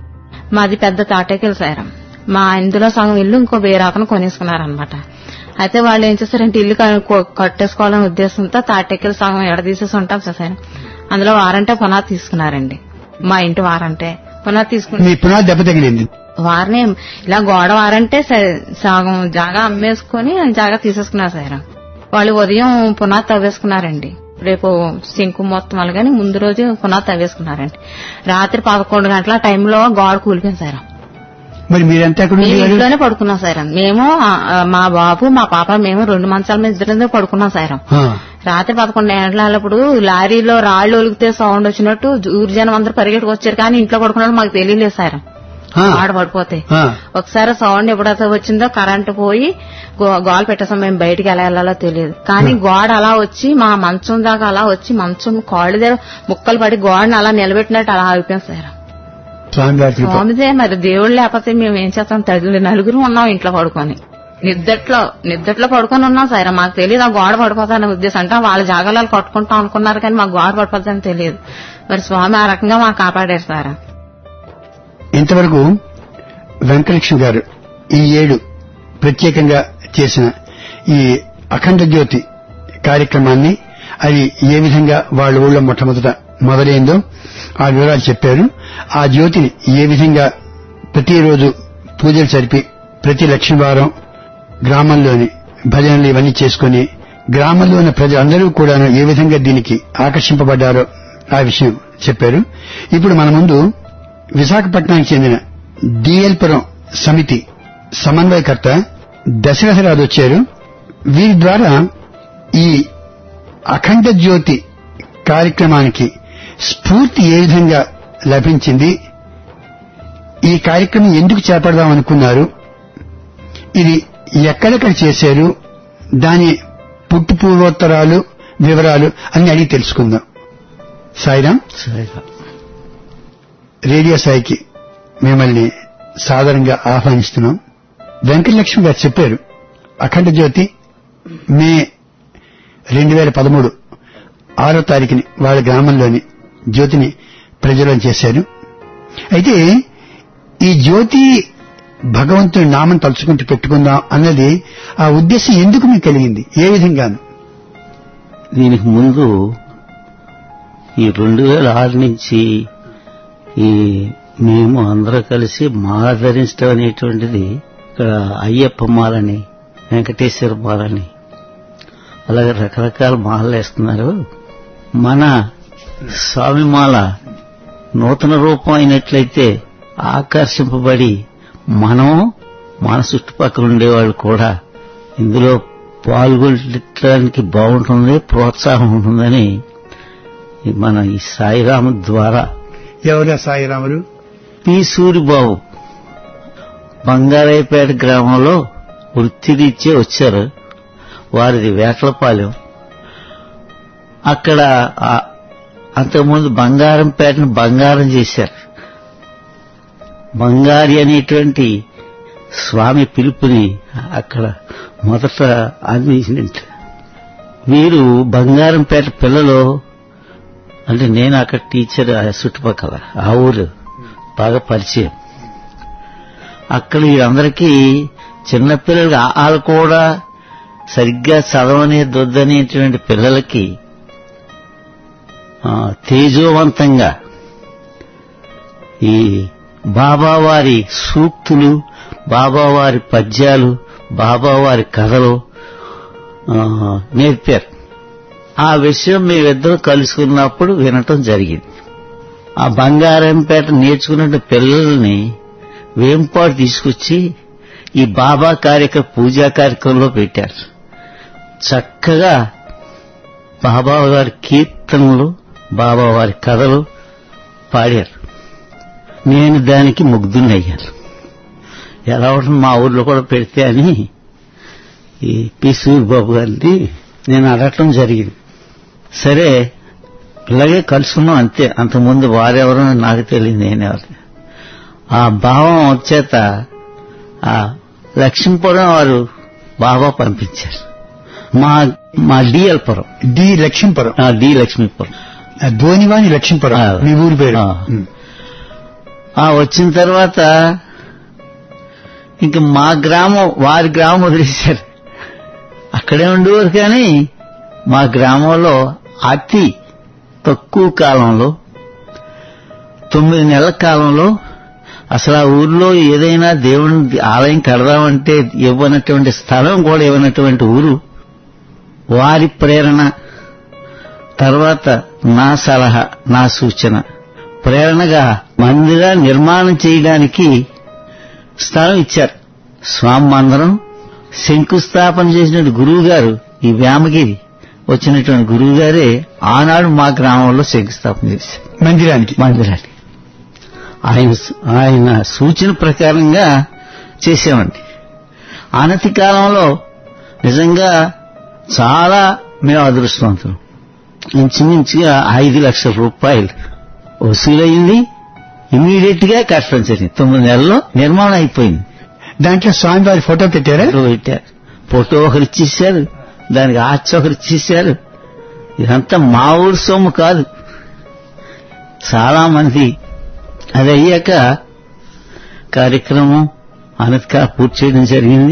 మాది పెద్ద తాటకిల్ సార్ మా ఇందులో సగం ఇల్లు ఇంకో వేరే అతను కొనేసుకున్నారనమాట అయితే వాళ్ళు ఏం చేస్తారంటే ఇల్లు క- కొ- కట్టేసుకోవాలనే ఉద్దేశంతో తాటెక్కలు సగం ఎడ తీసేసి ఉంటాం సార్ అందులో వారంటే పునాది తీసుకున్నారండి మా ఇంటి వారంటే పునాది తీసుకుని మీ పునాది దెబ్బ తగిలింది వారిని ఇలా గోడ వారంటే స- సగం జాగా అమ్మేసుకొని జాగా తీసేసుకున్నారు సార్ వాళ్ళు ఉదయం పునాది తవ్వేసుకున్నారండి రేపు సింకు మొత్తం అలాగని ముందు రోజు పునాది తవ్వేసుకున్నారండి రాత్రి పదకొండు గంటల టైంలో గోడ కూలిపోయింది సార్ మరి మీరంతా ఎక్కడ మేము ఉండేవారు ఇంట్లోనే పడుకున్నాం సార్ మేము ఆ, మా బాబు మా పాప మేము రెండు మంచాల మీద ఇద్దరు పడుకున్నాం సార్ ఆ, రాత్రి పదకొండు గంటలప్పుడు లారీలో రాళ్లు ఒలిగితే సౌండ్ వచ్చినట్టు ఊరి జనం అందరూ పరిగెట్టుకు వచ్చారు కానీ ఇంట్లో పడుకున్నట్టు మాకు తెలియలేదు సార్ ఆ, ఆడ పడిపోతే ఆ. ఒకసారి సౌండ్ ఎప్పుడైతే వచ్చిందో కరెంటు పోయి గో- గోల పెట్టేసాం మేము బయటికి ఎలా వెళ్ళాలో తెలియదు కానీ గోడ అలా వచ్చి మా మంచం దాకా అలా వచ్చి మంచం కాళ్ళు దగ్గర ముక్కలు పడి గోడని అలా నిలబెట్టినట్టు అలా అయిపోయాం సార్ స్వామివారి కృప. స్వామిదే మరి దేవుడు లేకపోతే మేము ఏం చేస్తాం తగిలి నలుగురు ఉన్నాం ఇంట్లో పడుకొని నిద్దట్లో నిద్దట్లో పడుకొని ఉన్నాం సార్ మాకు తెలియదు ఆ గోడ పడిపోతానే ఉద్దేశం అంటే వాళ్ళ జాగాలు కట్టుకుంటాం అనుకున్నారు కానీ మాకు గోడ పడిపోతుందని తెలియదు మరి స్వామి ఆ రకంగా మాకు కాపాడారు సార్ ఇంతవరకు వెంకటలక్ష్మి గారు ఈ ఏడు ప్రత్యేకంగా చేసిన ఈ అఖండ జ్యోతి కార్యక్రమాన్ని అది ఏ విధంగా వాళ్ళ ఊళ్ళో మొట్టమొదట మొదలైందో ఆ వివరాలు చెప్పారు ఆ జ్యోతిని ఏ విధంగా ప్రతిరోజు పూజలు జరిపి ప్రతి లక్ష్మీవారం గ్రామంలోని భజనలు ఇవన్నీ చేసుకుని గ్రామంలో ఉన్న ప్రజలందరూ కూడా ఏ విధంగా దీనికి ఆకర్షింపబడ్డారో ఆ విషయం చెప్పారు ఇప్పుడు మన ముందు విశాఖపట్నానికి చెందిన డిఎల్పురం సమితి సమన్వయకర్త దశరథరాజు వచ్చారు వీరి ద్వారా ఈ అఖండ జ్యోతి కార్యక్రమానికి స్ఫూర్తి ఏ విధంగా లభించింది ఈ కార్యక్రమం ఎందుకు చేపడదాం అనుకున్నారు ఇది ఎక్కడెక్కడ చేశారు దాని పుట్టు పూర్వోత్తరాలు వివరాలు అన్ని అడిగి తెలుసుకుందాం సాయిరాం రేడియో సాయికి మిమ్మల్ని సాదరంగా ఆహ్వానిస్తున్నాం వెంకటలక్ష్మి గారు చెప్పారు అఖండ జ్యోతి మే రెండు వేల పదమూడు ఆరో తారీఖుని వాళ్ళ గ్రామంలోని జ్యోతిని ప్రజ్వలం చేశారు అయితే ఈ జ్యోతి భగవంతుని నామం తలుచుకుంటూ పెట్టుకుందాం అన్నది ఆ ఉద్దేశం ఎందుకు మీకు కలిగింది ఏ విధంగాను దీనికి ముందు ఈ రెండు వేల ఆరు నుంచి ఈ మేము అందరూ కలిసి మాల ధరించడం అనేటువంటిది ఇక్కడ అయ్యప్ప మాలని వెంకటేశ్వర మాలని అలాగే రకరకాల మాలలు వేస్తున్నారు మన స్వామి మాల నూతన రూపం అయినట్లయితే ఆకర్షింపబడి మనం మన చుట్టుపక్కల ఉండేవాళ్ళు కూడా ఇందులో పాల్గొనడానికి బాగుంటుంది ప్రోత్సాహం ఉంటుందని ఈ మన ఈ సాయిరాము ద్వారా ఎవరా సాయిరాములు పి సూరిబాబు బంగారాయపేట గ్రామంలో వృత్తిరీత్యా వచ్చారు వారిది వేటలపాలెం అక్కడ ఆ- అంతకుముందు బంగారంపేటను బంగారం చేశారు బంగారి అనేటువంటి స్వామి పిలుపుని అక్కడ మొదట అందించినట్టు వీరు బంగారంపేట పిల్లలు అంటే నేను అక్కడ టీచర్ ఆ చుట్టుపక్కల ఆ ఊరు బాగా పరిచయం అక్కడ వీరందరికీ చిన్నపిల్లలకి వాళ్ళు కూడా సరిగ్గా చదవనే దొద్దనేటువంటి పిల్లలకి ఆ, తేజోవంతంగా ఈ బాబావారి సూక్తులు బాబావారి పద్యాలు బాబావారి కథలు ఆ, నేర్పారు ఆ విషయం మేమిద్దరం కలుసుకున్నప్పుడు వినటం జరిగింది ఆ బంగారంపేట నేర్చుకున్న పిల్లల్ని వేంపాడు తీసుకొచ్చి ఈ బాబా కార్యక్రమ పూజా కార్యక్రమంలో పెట్టారు చక్కగా బాబా వారి కీర్తనలు బాబా వారి కథలు పాడారు నేను దానికి ముగ్ధునయ్యాను ఎలా ఉంటుంది మా ఊర్లో కూడా పెడితే అని ఈ పి సూరిబాబు గారిని నేను అడగటం జరిగింది సరే ఇలాగే కలుసుకున్నాం అంతే అంతకుముందు వారెవరో నాకు తెలియదు నేనెవరు ఆ భావం వచ్చేత ఆ లక్ష్మీపురం వారు బాబా పంపించారు మా మా డిఎల్పురం డి లక్ష్మీపురం ఆ, డి లక్ష్మీపురం ఆ, ధోనివాని లక్ష్మీపురం ఆ. మీ ఊరి పేరు ఆ. ఉమ్. ఆ వచ్చిన తర్వాత ఇంక మా గ్రామం వారి గ్రామం వదిలేశారు అక్కడే ఉండేవారు కానీ మా గ్రామంలో అతి తక్కువ కాలంలో తొమ్మిది నెలల కాలంలో అసలు ఆ ఊర్లో ఏదైనా దేవుని ఆలయం కడదామంటే ఇవ్వనటువంటి స్థలం కూడా ఇవ్వనటువంటి ఊరు వారి ప్రేరణ తర్వాత నా సలహా నా సూచన ప్రేరణగా మందిర నిర్మాణం చేయడానికి స్థలం ఇచ్చారు స్వామి మందిరం శంకుస్థాపన చేసినటువంటి గురువు గారు ఈ వ్యామగిరి వచ్చినటువంటి గురువు గారే ఆనాడు మా గ్రామంలో శంకుస్థాపన చేశారు మందిరానికి మందిరాన్ని ఆయన ఆయన సూచన ప్రకారంగా చేసామండి అనతి కాలంలో నిజంగా చాలా మేము అదృష్టవంతులు ఇంచుమించుగా ఐదు లక్షల రూపాయలు వసూలైంది ఇమీడియట్ గా కట్టడం జరిగింది తొమ్మిది నెలల్లో నిర్మాణం అయిపోయింది దాంట్లో స్వామివారి ఫోటో పెట్టారా ఫోటో పెట్టారు ఫోటో ఒకరు ఇచ్చేసారు దానికి ఆర్చ్ ఒకరు ఇచ్చేసారు ఇదంతా మా ఊరు సొమ్ము కాదు చాలా మంది అది అయ్యాక కార్యక్రమం అనతిగా పూర్తి చేయడం జరిగింది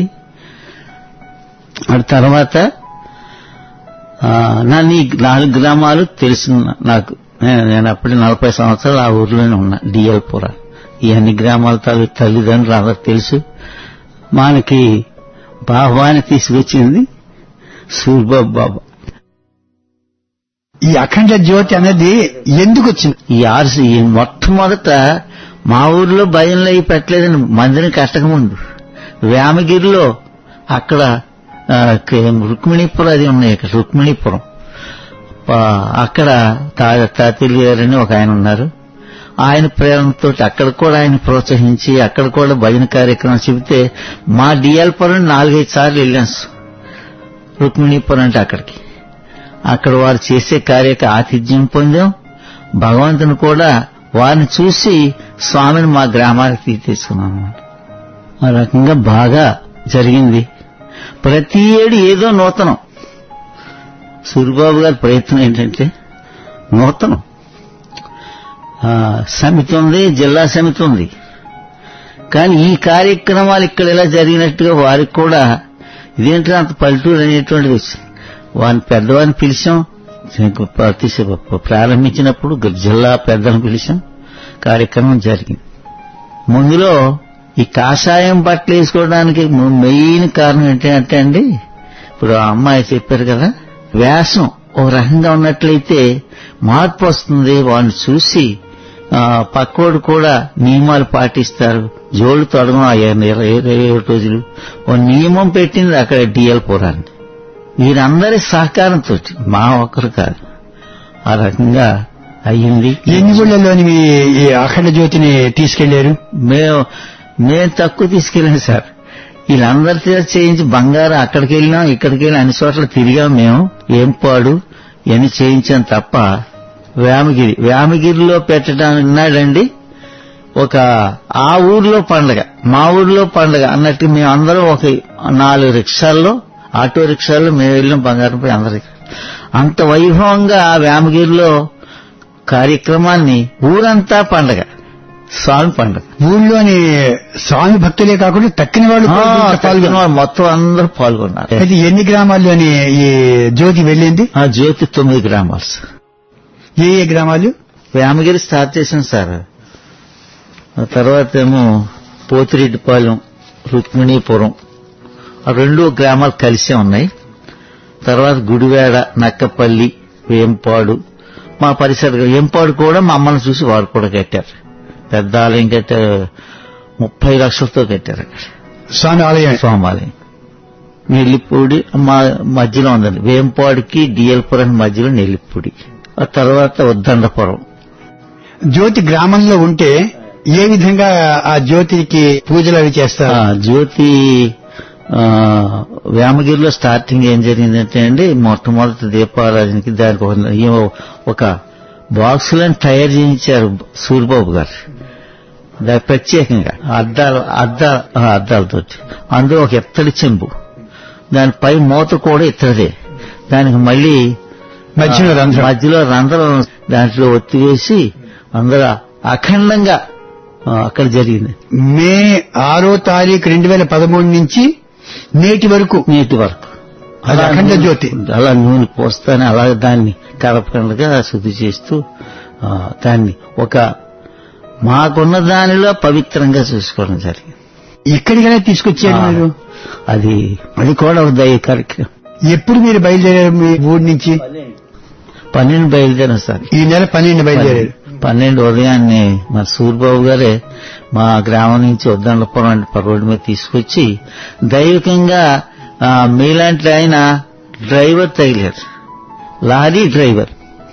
ఆ తర్వాత ఆ, నన్ను ఈ నాలుగు గ్రామాలు తెలుసు నాకు నేను నేను అప్పటి నలభై సంవత్సరాలు ఆ ఊర్లోనే ఉన్నా డిఎల్పుర ఈ అన్ని గ్రామాల తల్లి తల్లిదండ్రులు అందరు తెలుసు మనకి బాబాని తీసుకొచ్చింది సూర్బాబు బాబా ఈ అఖండ జ్యోతి అనేది ఎందుకు వచ్చింది ఈ ఆర్సి ఈ మొట్టమొదట మా ఊర్లో భజనలు అయి పెట్టలేదండి మందిరం కట్టక ముందు వేమగిరిలో అక్కడ ఆ, క- రుక్మిణీపురం అది ఉన్నాయి ఇక్కడ రుక్మిణీపురం ఆ, అక్కడ తా- తాతిల్ గారని ఒక ఆయన ఉన్నారు ఆయన ప్రేరణతో అక్కడ కూడా ఆయన ప్రోత్సహించి అక్కడ కూడా భజన కార్యక్రమం చెబితే మా డిఎల్పురం నాలుగైదు సార్లు వెళ్ళాం రుక్మిణీపురం అంటే అక్కడికి అక్కడ వారు చేసే కార్యక ఆతిథ్యం పొందాం భగవంతుని కూడా వారిని చూసి స్వామిని మా గ్రామానికి తీసుకున్నాం అన్నమాట ఆ రకంగా బాగా జరిగింది ప్రతి ఏడు ఏదో నూతనం సూరిబాబు గారి ప్రయత్నం ఏంటంటే నూతనం ఆ, సమితి ఉంది జిల్లా సమితి ఉంది కానీ ఈ కార్యక్రమాలు ఇక్కడ ఇలా జరిగినట్టుగా వారికి కూడా ఇదేంటి అంత పల్లెటూరు అనేటువంటిది వచ్చింది వారిని పెద్దవారిని పిలిచాం ప్రతి ప్రారంభించినప్పుడు జిల్లా పెద్దలను పిలిచాం కార్యక్రమం జరిగింది ముందులో ఈ కాషాయం బట్టలు వేసుకోవడానికి మెయిన్ కారణం ఏంటంటే అండి ఇప్పుడు ఆ అమ్మాయి చెప్పారు కదా వ్యాసం ఒక రకంగా ఉన్నట్లయితే మార్పు వస్తుంది వాడిని చూసి ఆ, పక్కోడు కూడా నియమాలు పాటిస్తారు జోడు తొడగం ఆ ఇరవై ఇరవై ఒకటి రోజులు ఓ నియమం పెట్టింది అక్కడ డిఎల్ పురాన్ని వీరందరి సహకారంతో మా ఒక్కరు కాదు ఆ రకంగా అయ్యింది ఎన్ని ఊళ్ళలోని మీ ఈ అఖండ జ్యోతిని తీసుకెళ్లారు మేము మేము తక్కువ తీసుకెళ్ళాం సార్ వీళ్ళందరి చేత చేయించి బంగారం అక్కడికి వెళ్ళినాం ఇక్కడికి వెళ్ళి అన్ని చోట్ల తిరిగాం మేము ఏం పాడు ఇవన్నీ చేయించాం తప్ప వేమగిరి వేమగిరిలో పెట్టడానికి ఉన్నాడండి ఒక ఆ ఊర్లో పండగ మా ఊర్లో పండగ అన్నట్టు మేము అందరం ఒక నాలుగు రిక్షాల్లో ఆటో రిక్షాల్లో మేము వెళ్ళాం బంగారంపై అందరికి అంత వైభవంగా ఆ వేమగిరిలో కార్యక్రమాన్ని ఊరంతా పండగ స్వామి పండగ ఊళ్ళోని స్వామి భక్తులే కాకుండా తక్కిన వాళ్ళు కూడా దీంట్లో తక్కిన పాల్గొన్నారు. వాళ్ళు మొత్తం అందరూ పాల్గొన్నారు అయితే ఎన్ని గ్రామాల్లోని ఈ జ్యోతి వెళ్ళింది ఆ జ్యోతి తొమ్మిది గ్రామాలు సార్. ఏ ఏ గ్రామాలు వేమగిరి స్టార్ట్ చేసాం సార్ ఆ తర్వాత ఏమో పోతిరెడ్డిపాలెం రుక్మిణీపురం ఆ రెండు గ్రామాలు కలిసే ఉన్నాయి తర్వాత గుడివాడ నక్కపల్లి వేంపాడు మా పరిసర వేంపాడు కూడా మమ్మల్ని చూసి వారు కూడా కట్టారు పెద్ద ఆలయం కట్టారు ముప్పై లక్షలతో కట్టారు అక్కడ స్వామి ఆలయం సోమాలయం నెల్లిపూడి మా మధ్యలో ఉందండి వేంపాడికి డిఎల్పురం మధ్యలో నెల్లిపూడి ఆ తర్వాత ఉద్దండపురం జ్యోతి గ్రామంలో ఉంటే ఏ విధంగా ఆ జ్యోతికి పూజలు అవి ఆ, చేస్తారు జ్యోతి ఆ, వేమగిరిలో స్టార్టింగ్ ఏం జరిగిందంటే అండి మొట్టమొదటి దీపారాధనకి దానికి ఒక- ఏమో ఒక బాక్సులను తయారు చేయించారు సూరిబాబు గారు దాని ప్రత్యేకంగా అద్దాలు అద్దాల ఆ, అద్దాలతోటి అందులో ఒక ఎత్తడి చెంబు దానిపై మూత కూడా ఇత్తడిదే దానికి మళ్ళీ మధ్యలో రంధ్రం. మధ్యలో రంధ్రం దాంట్లో ఒత్తివేసి అందరూ అఖండంగా ఆ, అక్కడ జరిగింది మే ఆరో తారీఖు రెండు వేల పదమూడు నుంచి నేటి వరకు నీటి వరకు అది అఖండ జ్యోతి. అలా నూనె పోస్తానే అలా దాన్ని కలపకండగా శుద్ధి చేస్తూ ఆ, దాన్ని ఒక మాకున్న దానిలో పవిత్రంగా చూసుకోవడం జరిగింది ఎక్కడికైనా తీసుకొచ్చారు ఆ, మీరు అది అది కూడా ఒక దయ కార్యక్రమం ఎప్పుడు మీరు బయలుదేరారు మీ ఊరి నుంచి పన్నెండు బయలుదేరాం సార్ ఈ నెల పన్నెండు బయలుదేరారు పన్నెండు ఉదయాన్నే మా సూర్యబాబు గారే మా గ్రామం నుంచి ఉద్దండపురం అంటే రోడ్డు మీద తీసుకొచ్చి దైవికంగా ఆ, మీలాంటి ఆయన డ్రైవర్ తగిలారు లారీ డ్రైవర్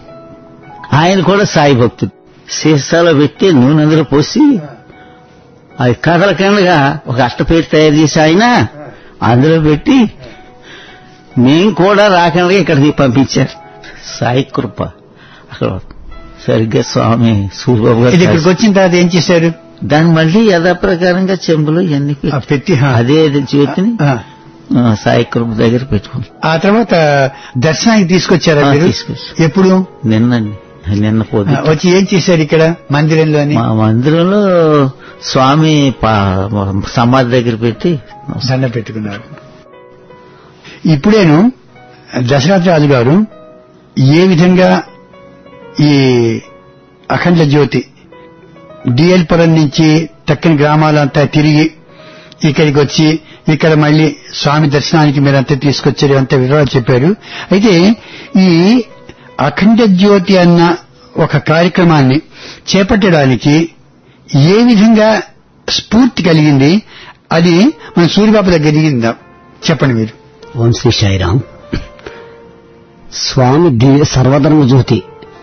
ఆయన కూడా సాయి భక్తుడు సీసాలో పెట్టి నూనె అందులో పోసి అది కదలకండగా ఒక అట్టపేట తయారు చేసి ఆయన అందులో పెట్టి మేము కూడా రాకుండా ఇక్కడికి పంపించారు సాయి కృప అక్కడ సరిగ్గా స్వామి సూర్యబాబు గారు ఇది ఇక్కడికి వచ్చిన తర్వాత ఏం చేశారు దాన్ని మళ్ళీ యథాప్రకారంగా చెంబులు ఇవన్నీ పెట్టి ఆ పెట్టి హా. అదే జ్యోతిని ఆ. ఆ, సాయి కృప దగ్గర పెట్టుకుని ఆ తర్వాత దర్శనానికి తీసుకొచ్చారా ఆ, మీరు తీసుకొచ్చి. ఎప్పుడు నిన్నండి నిన్న ఆ, పోదు వచ్చి ఏం చేశారు ఇక్కడ మందిరంలోని మా మందిరంలో స్వామి పా- సమాధి దగ్గర పెట్టి దండ పెట్టుకున్నారు ఇప్పుడేను దశరథ రాజు గారు ఏ విధంగా ఈ అఖండ జ్యోతి డిఎల్ పురం నుంచి తక్కిన గ్రామాలంతా తిరిగి ఇక్కడికి వచ్చి ఇక్కడ మళ్ళీ స్వామి దర్శనానికి మీరంతా తీసుకొచ్చారు అంత వివరాలు చెప్పారు అయితే ఈ అఖండ జ్యోతి అన్న ఒక కార్యక్రమాన్ని చేపట్టడానికి ఏ విధంగా స్ఫూర్తి కలిగింది అది మన సూర్యబాబు దగ్గర దిగిందా చెప్పండి మీరు ఓం శ్రీ సాయిరామ్ స్వామి దివ్య సర్వధర్మ జ్యోతి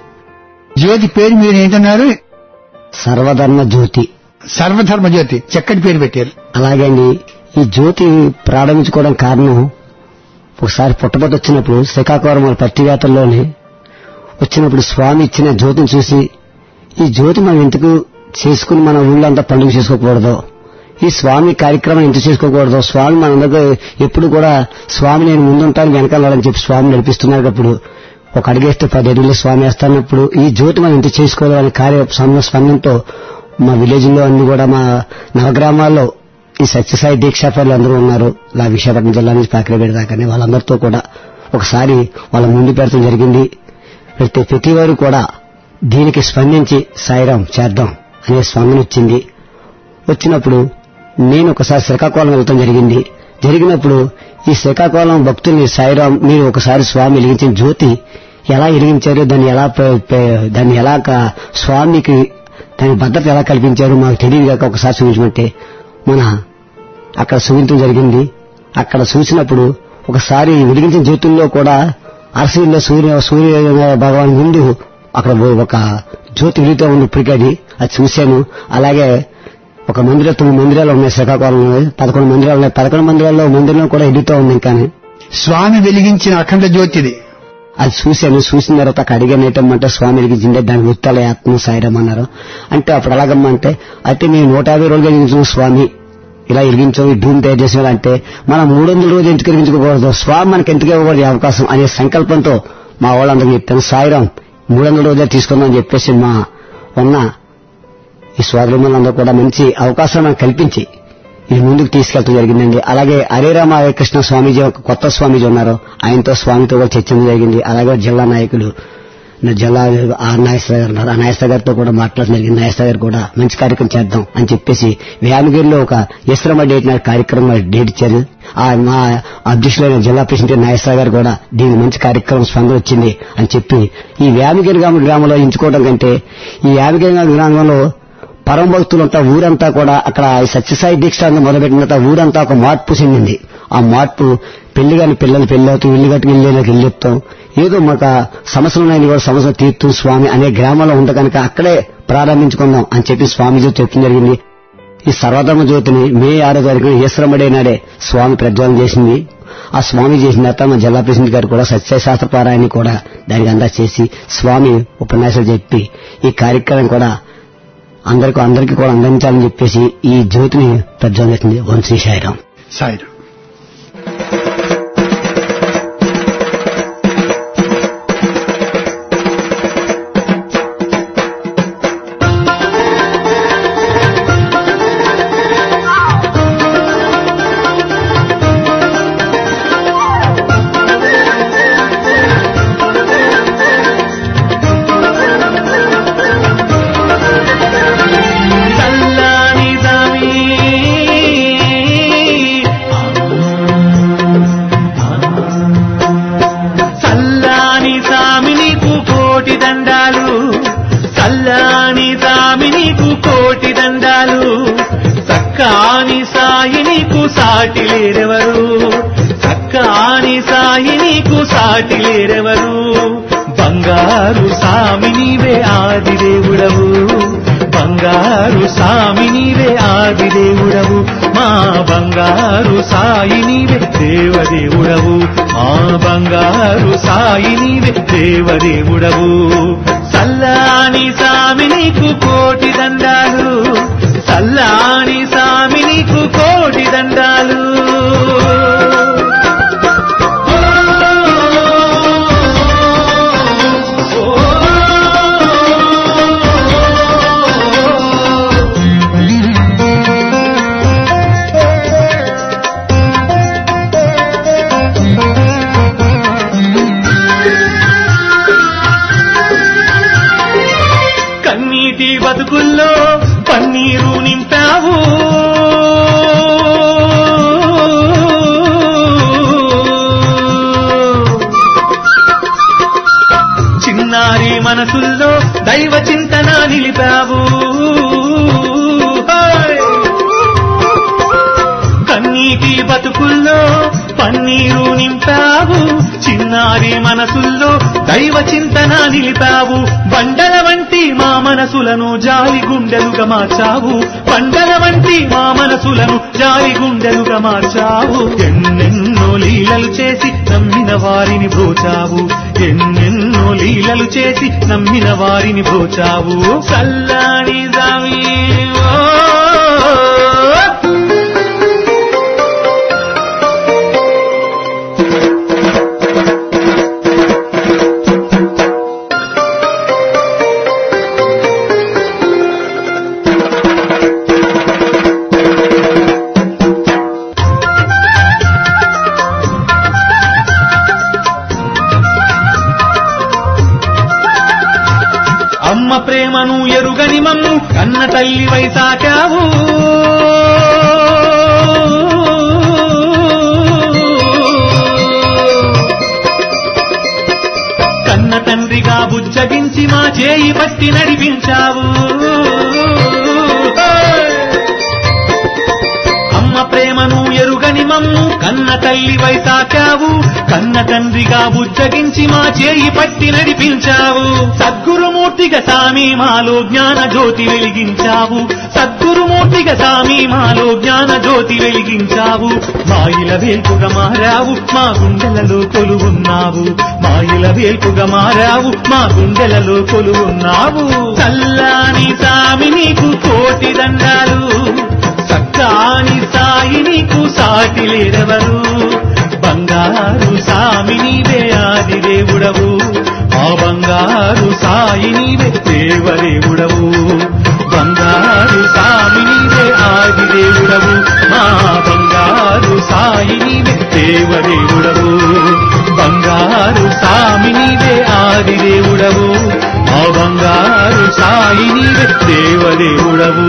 జ్యోతి పేరు మీరు ఏంటన్నారు సర్వధర్మ జ్యోతి సర్వధర్మ జ్యోతి చక్కటి పేరు పెట్టారు అలాగే అండి ఈ జ్యోతి ప్రారంభించుకోవడం కారణం ఒకసారి పుట్టపట్టు వచ్చినప్పుడు శ్రీకాకుళం మన పట్టివేతల్లోనే వచ్చినప్పుడు స్వామి ఇచ్చిన జ్యోతిని చూసి ఈ జ్యోతి మనం ఎందుకు చేసుకుని మన ఊళ్ళంతా పండుగ చేసుకోకూడదు ఈ స్వామి కార్యక్రమం ఎందుకు చేసుకోకూడదు స్వామి మనందరికీ ఎప్పుడు కూడా స్వామి నేను ముందుంటాను వెనకాలని చెప్పి స్వామి నడిపిస్తున్నారు అప్పుడు ఒక అడిగేస్తే పది అడుగులు స్వామి వేస్తున్నప్పుడు ఈ జ్యోతి మనం ఎంత చేసుకోవాలనే కార్య స్వామి స్పందనతో మా విలేజ్ లో అన్ని కూడా మా నవగ్రామాల్లో ఈ సత్యసాయి దీక్షాపరులు అందరూ ఉన్నారు ఇలా విశాఖపట్నం జిల్లా నుంచి పాకిరేపేట దాకానే వాళ్ళందరితో కూడా ఒకసారి వాళ్ళ ముందు పెడతాం జరిగింది పెడితే ప్రతి వారు కూడా దీనికి స్పందించి సాయిరాం చేద్దాం అనే స్పందన వచ్చింది వచ్చినప్పుడు నేను ఒకసారి శ్రీకాకుళం వెళ్తాం జరిగింది జరిగినప్పుడు ఈ శ్రీకాకుళం భక్తుల్ని సాయిరాం మీరు ఒకసారి స్వామి వెలిగించిన జ్యోతి ఎలా వెలిగించారు దాన్ని ఎలా ప- ప- దాన్ని ఎలా క- స్వామికి దాని భద్రత ఎలా కల్పించారు మాకు తెలియదు కాక ఒకసారి చూపించమంటే మన అక్కడ చూపించడం జరిగింది అక్కడ చూసినప్పుడు ఒకసారి వెలిగించిన జ్యోతుల్లో కూడా అరసీల్లో సూర్య సూర్య భగవాన్ ముందు అక్కడ ఒక జ్యోతి వెలుగుతూ ఉంది ఇప్పటికీ అది అది చూశాను అలాగే ఒక మందిరం తొమ్మిది మందిరాలు ఉన్నాయి శ్రీకాకుళంలో పదకొండు మందిరాలు ఉన్నాయి పదకొండు మందిరాల్లో మందిరం కూడా ఎదుగుతూ ఉంది ఇంకానే స్వామి వెలిగించిన అఖండ జ్యోతిది అది చూశాను చూసిన తర్వాత అక్కడ అడిగాను ఏంటమ్మంటే స్వామి వెలిగించిందే దాని వృత్తాల ఆత్మ సాయిరం అన్నారు అంటే అప్పుడు ఎలాగమ్మా అంటే అయితే మేము నూట యాభై రోజులు వెలిగించిన స్వామి ఇలా వెలిగించాం ఈ ధూమ్ తయారు చేసిన అంటే మనం మూడు వందల రోజులు ఎందుకు వెలిగించుకోకూడదు స్వామి మనకి ఎందుకు ఇవ్వకూడదు ఈ అవకాశం అనే సంకల్పంతో మా వాళ్ళందరికీ చెప్తాను సాయిరాం మూడు వందల రోజులే తీసుకుందాం చెప్పేసి మా ఉన్న ఈ స్వాతంత్రులందరూ కూడా మంచి అవకాశం మనకు కల్పించి ఇది ముందుకు తీసుకెళ్తూ జరిగిందండి అలాగే హరే రామ హరే కృష్ణ స్వామీజీ ఒక కొత్త స్వామీజీ ఉన్నారు ఆయనతో స్వామితో కూడా చర్చించడం జరిగింది అలాగే జిల్లా నాయకులు నా జిల్లా ఆ నాగేశ్వర గారు ఉన్నారు ఆ నాగేశ్వర గారితో కూడా మాట్లాడడం జరిగింది నాగేశ్వర గారు కూడా మంచి కార్యక్రమం చేద్దాం అని చెప్పేసి వ్యామగిరిలో ఒక ఇస్రమ డేట్ నాడు కార్యక్రమం డేట్ ఇచ్చారు ఆ మా అధ్యక్షులైన జిల్లా ప్రెసిడెంట్ నాగేశ్వర గారు కూడా దీనికి మంచి కార్యక్రమం స్పందన వచ్చింది అని చెప్పి ఈ వ్యామగిరి గ్రామ గ్రామంలో ఎంచుకోవడం కంటే ఈ వ్యామగిరి గ్రామంలో పరమ భక్తులంతా ఊరంతా కూడా అక్కడ ఈ సత్యసాయి దీక్ష మొదలుపెట్టిన తర్వాత ఊరంతా ఒక మార్పు చెందింది ఆ మార్పు పెళ్లి కాని పిల్లలు పెళ్లి అవుతూ ఇల్లు కట్టుకు ఇల్లు ఇల్లు చెప్తాం ఏదో మాకు ఆ సమస్యలు ఉన్నాయని కూడా సమస్య తీర్తూ స్వామి అనే గ్రామంలో ఉంట కనుక అక్కడే ప్రారంభించుకుందాం అని చెప్పి స్వామిజీ చెప్పడం జరిగింది ఈ సర్వధర్మ జ్యోతిని మే ఆరో తారీఖున ఈశ్వరమడే నాడే స్వామి ప్రజ్వలన చేసింది ఆ స్వామి చేసిన తర్వాత మా జిల్లా ప్రెసిడెంట్ గారు కూడా సత్యశాస్త్ర పారాయణని కూడా దానికి అందా చేసి స్వామి ఉపన్యాసాలు చెప్పి ఈ కార్యక్రమం కూడా అందరికీ అందరికీ కూడా అందించాలని చెప్పేసి ఈ జ్యోతిని ప్రజ్వలన చేసింది ఓం శ్రీ సాయిరాం సాయిరాం చల్లని దామి చల్లాని సామి నీకు కోటి దండాలు చల్లాని సామి నీకు కోటి దండాలు చక్కాని సాయి నీకు సాటి లేరెవరు చక్కాని సాయి నీకు సాటి లేరెవరు బంగారు సామి నీవే ఆది దేవుడవు బంగారు సామి నీవే ఆది దేవుడవు మా బంగారు సాయి నీవే దేవదేవుడవు మా బంగారు సాయి నీవే దేవదేవుడవు సల్లాని సామి నీకు కోటి దండాలు సల్లాని సామి నీకు కోటి దండాలు కన్నీటి బతుకుల్లో పన్నీరు నింపావు మనసుల్లో దైవ చింతన నిలిపావు హాయ్! కన్నీటి బతుకుల్లో పన్నీరు నింపావు చిన్నారి మనసుల్లో దైవ చింతన నిలిపావు బండల వంటి మా మనసులను జాలి గుండెలుగా మార్చావు బండల వంటి మా మనసులను జాలి గుండెలుగా మార్చావు ఎన్నెన్నో లీలలు చేసి నమ్మిన వారిని బ్రోచావు ఎన్నెన్నో లీలలు చేసి నమ్మిన వారిని బ్రోచావు చల్లాని జావి ఓ అమ్మ ప్రేమను ఎరుగని మమ్ము కన్న తల్లి వైసాకావు కన్న తండ్రిగా బుజ్జగించి మా చేయి పట్టి నడిపించావు అమ్మ ప్రేమను ఎరుగని మమ్ము కన్న తల్లి వైసాకావు కన్న తండ్రిగా బుజ్జగించి మా చేయి పట్టి నడిపించావు సద్గురుమూర్తిగా సామి మాలో జ్ఞాన జ్యోతి వెలిగించావు సద్గురుమూర్తిగా సామి మాలో జ్ఞాన జ్యోతి వెలిగించావు మాయిల వేల్పుగా మారావు మా గుండెలలో కొలువున్నావు మాయిల వేల్పుగా మారావు మా గుండెలలో కొలువున్నావు చల్లాని సామి నీకు కోటి దండాలు సక్కాని సాయి నీకు సాటి లేరెవరు బంగారు సామి నీవే ఆది దేవుడవు ఆ బంగారు సాయి నీవే దేవదేవుడవు బంగారు సామి నీవే ఆది దేవుడవు మా బంగారు సాయి నీవే దేవదేవుడవు బంగారు సామి నీవే ఆది దేవుడవు ఆ బంగారు సాయి నీవే దేవదేవుడవు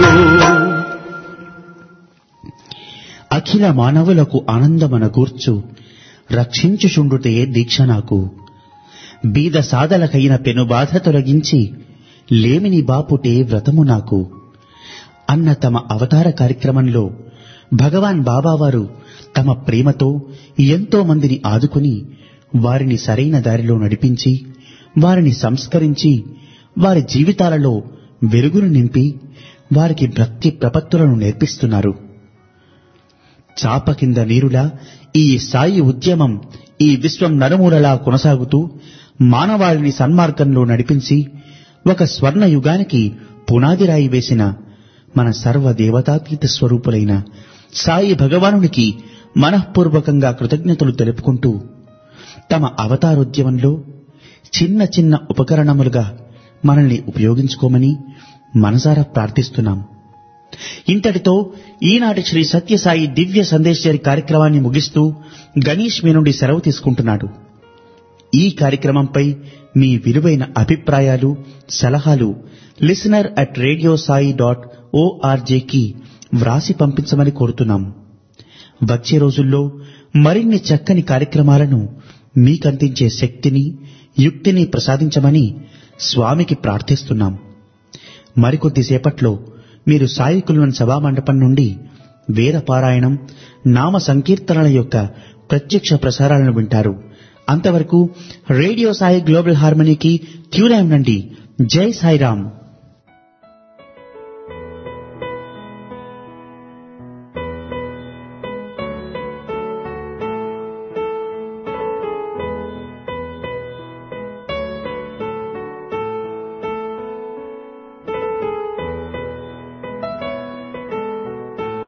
అఖిల మానవులకు ఆనందమనగూర్చు రక్షించుచుండుటే దీక్ష నాకు బీద సాదలకైన పెనుబాధ తొలగించి లేమిని బాపుటే వ్రతము నాకు అన్న తమ అవతార కార్యక్రమంలో భగవాన్ బాబావారు తమ ప్రేమతో ఎంతో మందిని ఆదుకుని వారిని సరైన దారిలో నడిపించి వారిని సంస్కరించి వారి జీవితాలలో వెలుగును నింపి వారికి భక్తి ప్రపత్తులను నేర్పిస్తున్నారు చాప కింద నీరులా ఈ సాయి ఉద్యమం ఈ విశ్వం నలుమూలలా కొనసాగుతూ మానవాళిని సన్మార్గంలో నడిపించి ఒక స్వర్ణ యుగానికి పునాది రాయి వేసిన మన సర్వ దేవతాతీత స్వరూపులైన సాయి భగవానునికి మనఃపూర్వకంగా కృతజ్ఞతలు తెలుపుకుంటూ తమ అవతారోద్యమంలో చిన్న చిన్న ఉపకరణములుగా మనల్ని ఉపయోగించుకోమని మనసారా ప్రార్థిస్తున్నాం ఇంతటితో ఈనాటి శ్రీ సత్యసాయి దివ్య సందేశ్వరి కార్యక్రమాన్ని ముగిస్తూ గణేష్ మీ నుండి సెలవు తీసుకుంటున్నాడు ఈ కార్యక్రమంపై మీ విలువైన అభిప్రాయాలు సలహాలు listener at radio Sai dot ఓఆర్జేకి వ్రాసి పంపించమని కోరుతున్నాం వచ్చే రోజుల్లో మరిన్ని చక్కని కార్యక్రమాలను మీకందించే శక్తిని యుక్తిని ప్రసాదించమని స్వామికి ప్రార్థిస్తున్నాం మరికొద్దిసేపట్లో మీరు సాయి కుల్వన్ సభామండపం నుండి వేద పారాయణం నామ సంకీర్తనల యొక్క ప్రత్యక్ష ప్రసారాలను వింటారు అంతవరకు రేడియో సాయి గ్లోబల్ హార్మనీకి ట్యూన్ అయి ఉండండి జై సాయిరామ్